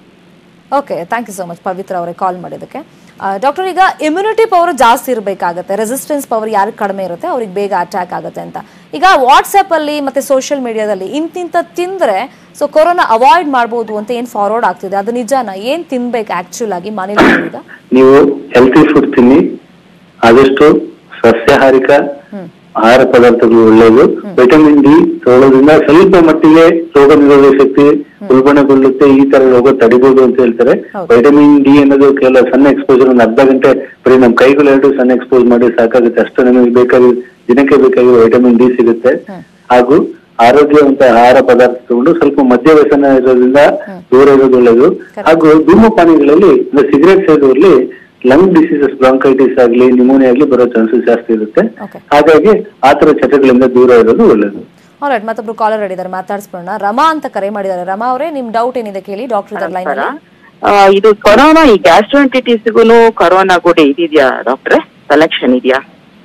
okay thank you so much Pavithra ಅವರೇ ಕಾಲ್ ಮಾಡಿದ್ದಕ್ಕೆ ಡಾಕ್ಟರ್ ಈಗ ಇಮ್ಯುನಿಟಿ ಪವರ್ ಜಾಸ್ತಿ ಇರಬೇಕಾಗತ್ತೆ ರೆಸಿಸ್ಟೆನ್ಸ್ ಪವರ್ ಯಾರಿಗೆ ಕಡಿಮೆ ಇರುತ್ತೆ ಅವ್ರಿಗೆ ಬೇಗ ಅಟ್ಯಾಕ್ ಆಗುತ್ತೆ ಅಂತ ಈಗ ವಾಟ್ಸಪ್ ಅಲ್ಲಿ ಮತ್ತೆ ಸೋಷಿಯಲ್ ಮೀಡಿಯಾದಲ್ಲಿ ಇಂತಿಂತ ತಿಂದ್ರೆ ಸೊ ಕೊರೋನಾ ಅವಾಯ್ಡ್ ಮಾಡ್ಬೋದು ಅಂತ ಏನ್ ಫಾರ್ವರ್ಡ್ ಆಗ್ತಿದೆ ಅದು ನಿಜಾನ ಏನ್ ತಿನ್ಬೇಕು ಆಕ್ಚುಲ್ ಆಗಿ ಮನೇಲಿ ಈಗ ನೀವು ಹೆಲ್ತಿ ಫುಡ್ ತಿನ್ನಿ ಆದಷ್ಟು ಸಸ್ಯಾಹಾರಿಕ ಆಹಾರ ಪದಾರ್ಥಗಳು ಒಳ್ಳೆಯದು ವಿಟಮಿನ್ ಡಿ ತಗೊಳ್ಳೋದ್ರಿಂದ ಸ್ವಲ್ಪ ಮಟ್ಟಿಗೆ ರೋಗ ನಿರೋಧಕ ಶಕ್ತಿ ಉಲ್ಬಣಗೊಳ್ಳುತ್ತೆ ಈ ತರ ರೋಗ ತಡಿಬಹುದು ಅಂತ ಹೇಳ್ತಾರೆ ವಿಟಮಿನ್ ಡಿ ಅನ್ನೋದು ಕೇವಲ ಸಣ್ಣ ಎಕ್ಸ್ಪೋಜರ್ ಒಂದು ಅರ್ಧ ಗಂಟೆ ಬರೀ ನಮ್ಮ ಕೈಗಳು ಎರಡು ಸಣ್ಣ ಎಕ್ಸ್ಪೋಸ್ ಮಾಡಿ ಸಾಕಾಗುತ್ತೆ ಅಷ್ಟು ನಮಗೆ ಬೇಕಾಗಿ ದಿನಕ್ಕೆ ಬೇಕಾಗಿರೋ ವಿಟಮಿನ್ ಡಿ ಸಿಗುತ್ತೆ ಹಾಗೂ ಆರೋಗ್ಯವಂತ ಆಹಾರ ಪದಾರ್ಥ ತಗೊಂಡು ಸ್ವಲ್ಪ ಮದ್ಯ ವ್ಯಸನ ಇರೋದ್ರಿಂದ ದೂರ ಇರೋದು ಒಳ್ಳೆಯದು ಹಾಗೂ ಧೂಮಪಾನಿಗಳಲ್ಲಿ ಸಿಗರೇಟ್ ಸೇದೋರ್ಲಿ ಲಂಗ್ ಡಿಸೀಸಸ್ ಬ್ರಾಂಕೈಟಿಸ್ ಆಗ್ಲಿ ನ್ಯೂಮೋನಿಯಾ ಆಗ್ಲಿ ಬರೋ ಚಾನ್ಸಸ್ ಜಾಸ್ತಿ ಇರುತ್ತೆ Okay. ಹಾಗಾಗಿ ಆ ತರ ಚಟಗಳಿಂದ ದೂರ ಇರೋದು ಒಳ್ಳೆಯದು ಆಲ್ರೈಟ್ ಮತ್ತೊಬ್ರು ಕಾಲರ್ ಇದ್ದಾರೆ ಮಾತಾಡ್ಸ್ಕೊಳ್ಳೋಣ ರಮಾ ಅಂತ ಕರೆ ಮಾಡಿದ್ದಾರೆ ರಮಾ ಅವರೇ ನಿಮ್ ಡೌಟ್ ಏನಿದೆ ಕೇಳಿ ಡಾಕ್ಟರ್ ಇದ್ದಾರೆ ಲೈನ್ ಅಲ್ಲಿ ಆ, ಇದು ಕೊರೋನಾ ಈ ಗ್ಯಾಸ್ಟ್ರೋಂಟಿಟಿಸ್ಗೂ ಕೊರೋನಾ ಕೂಡ ಇದಿದ್ಯಾ ಡಾಕ್ಟ್ರೆ ಕಲೆಕ್ಷನ್ ಇದೆಯಾ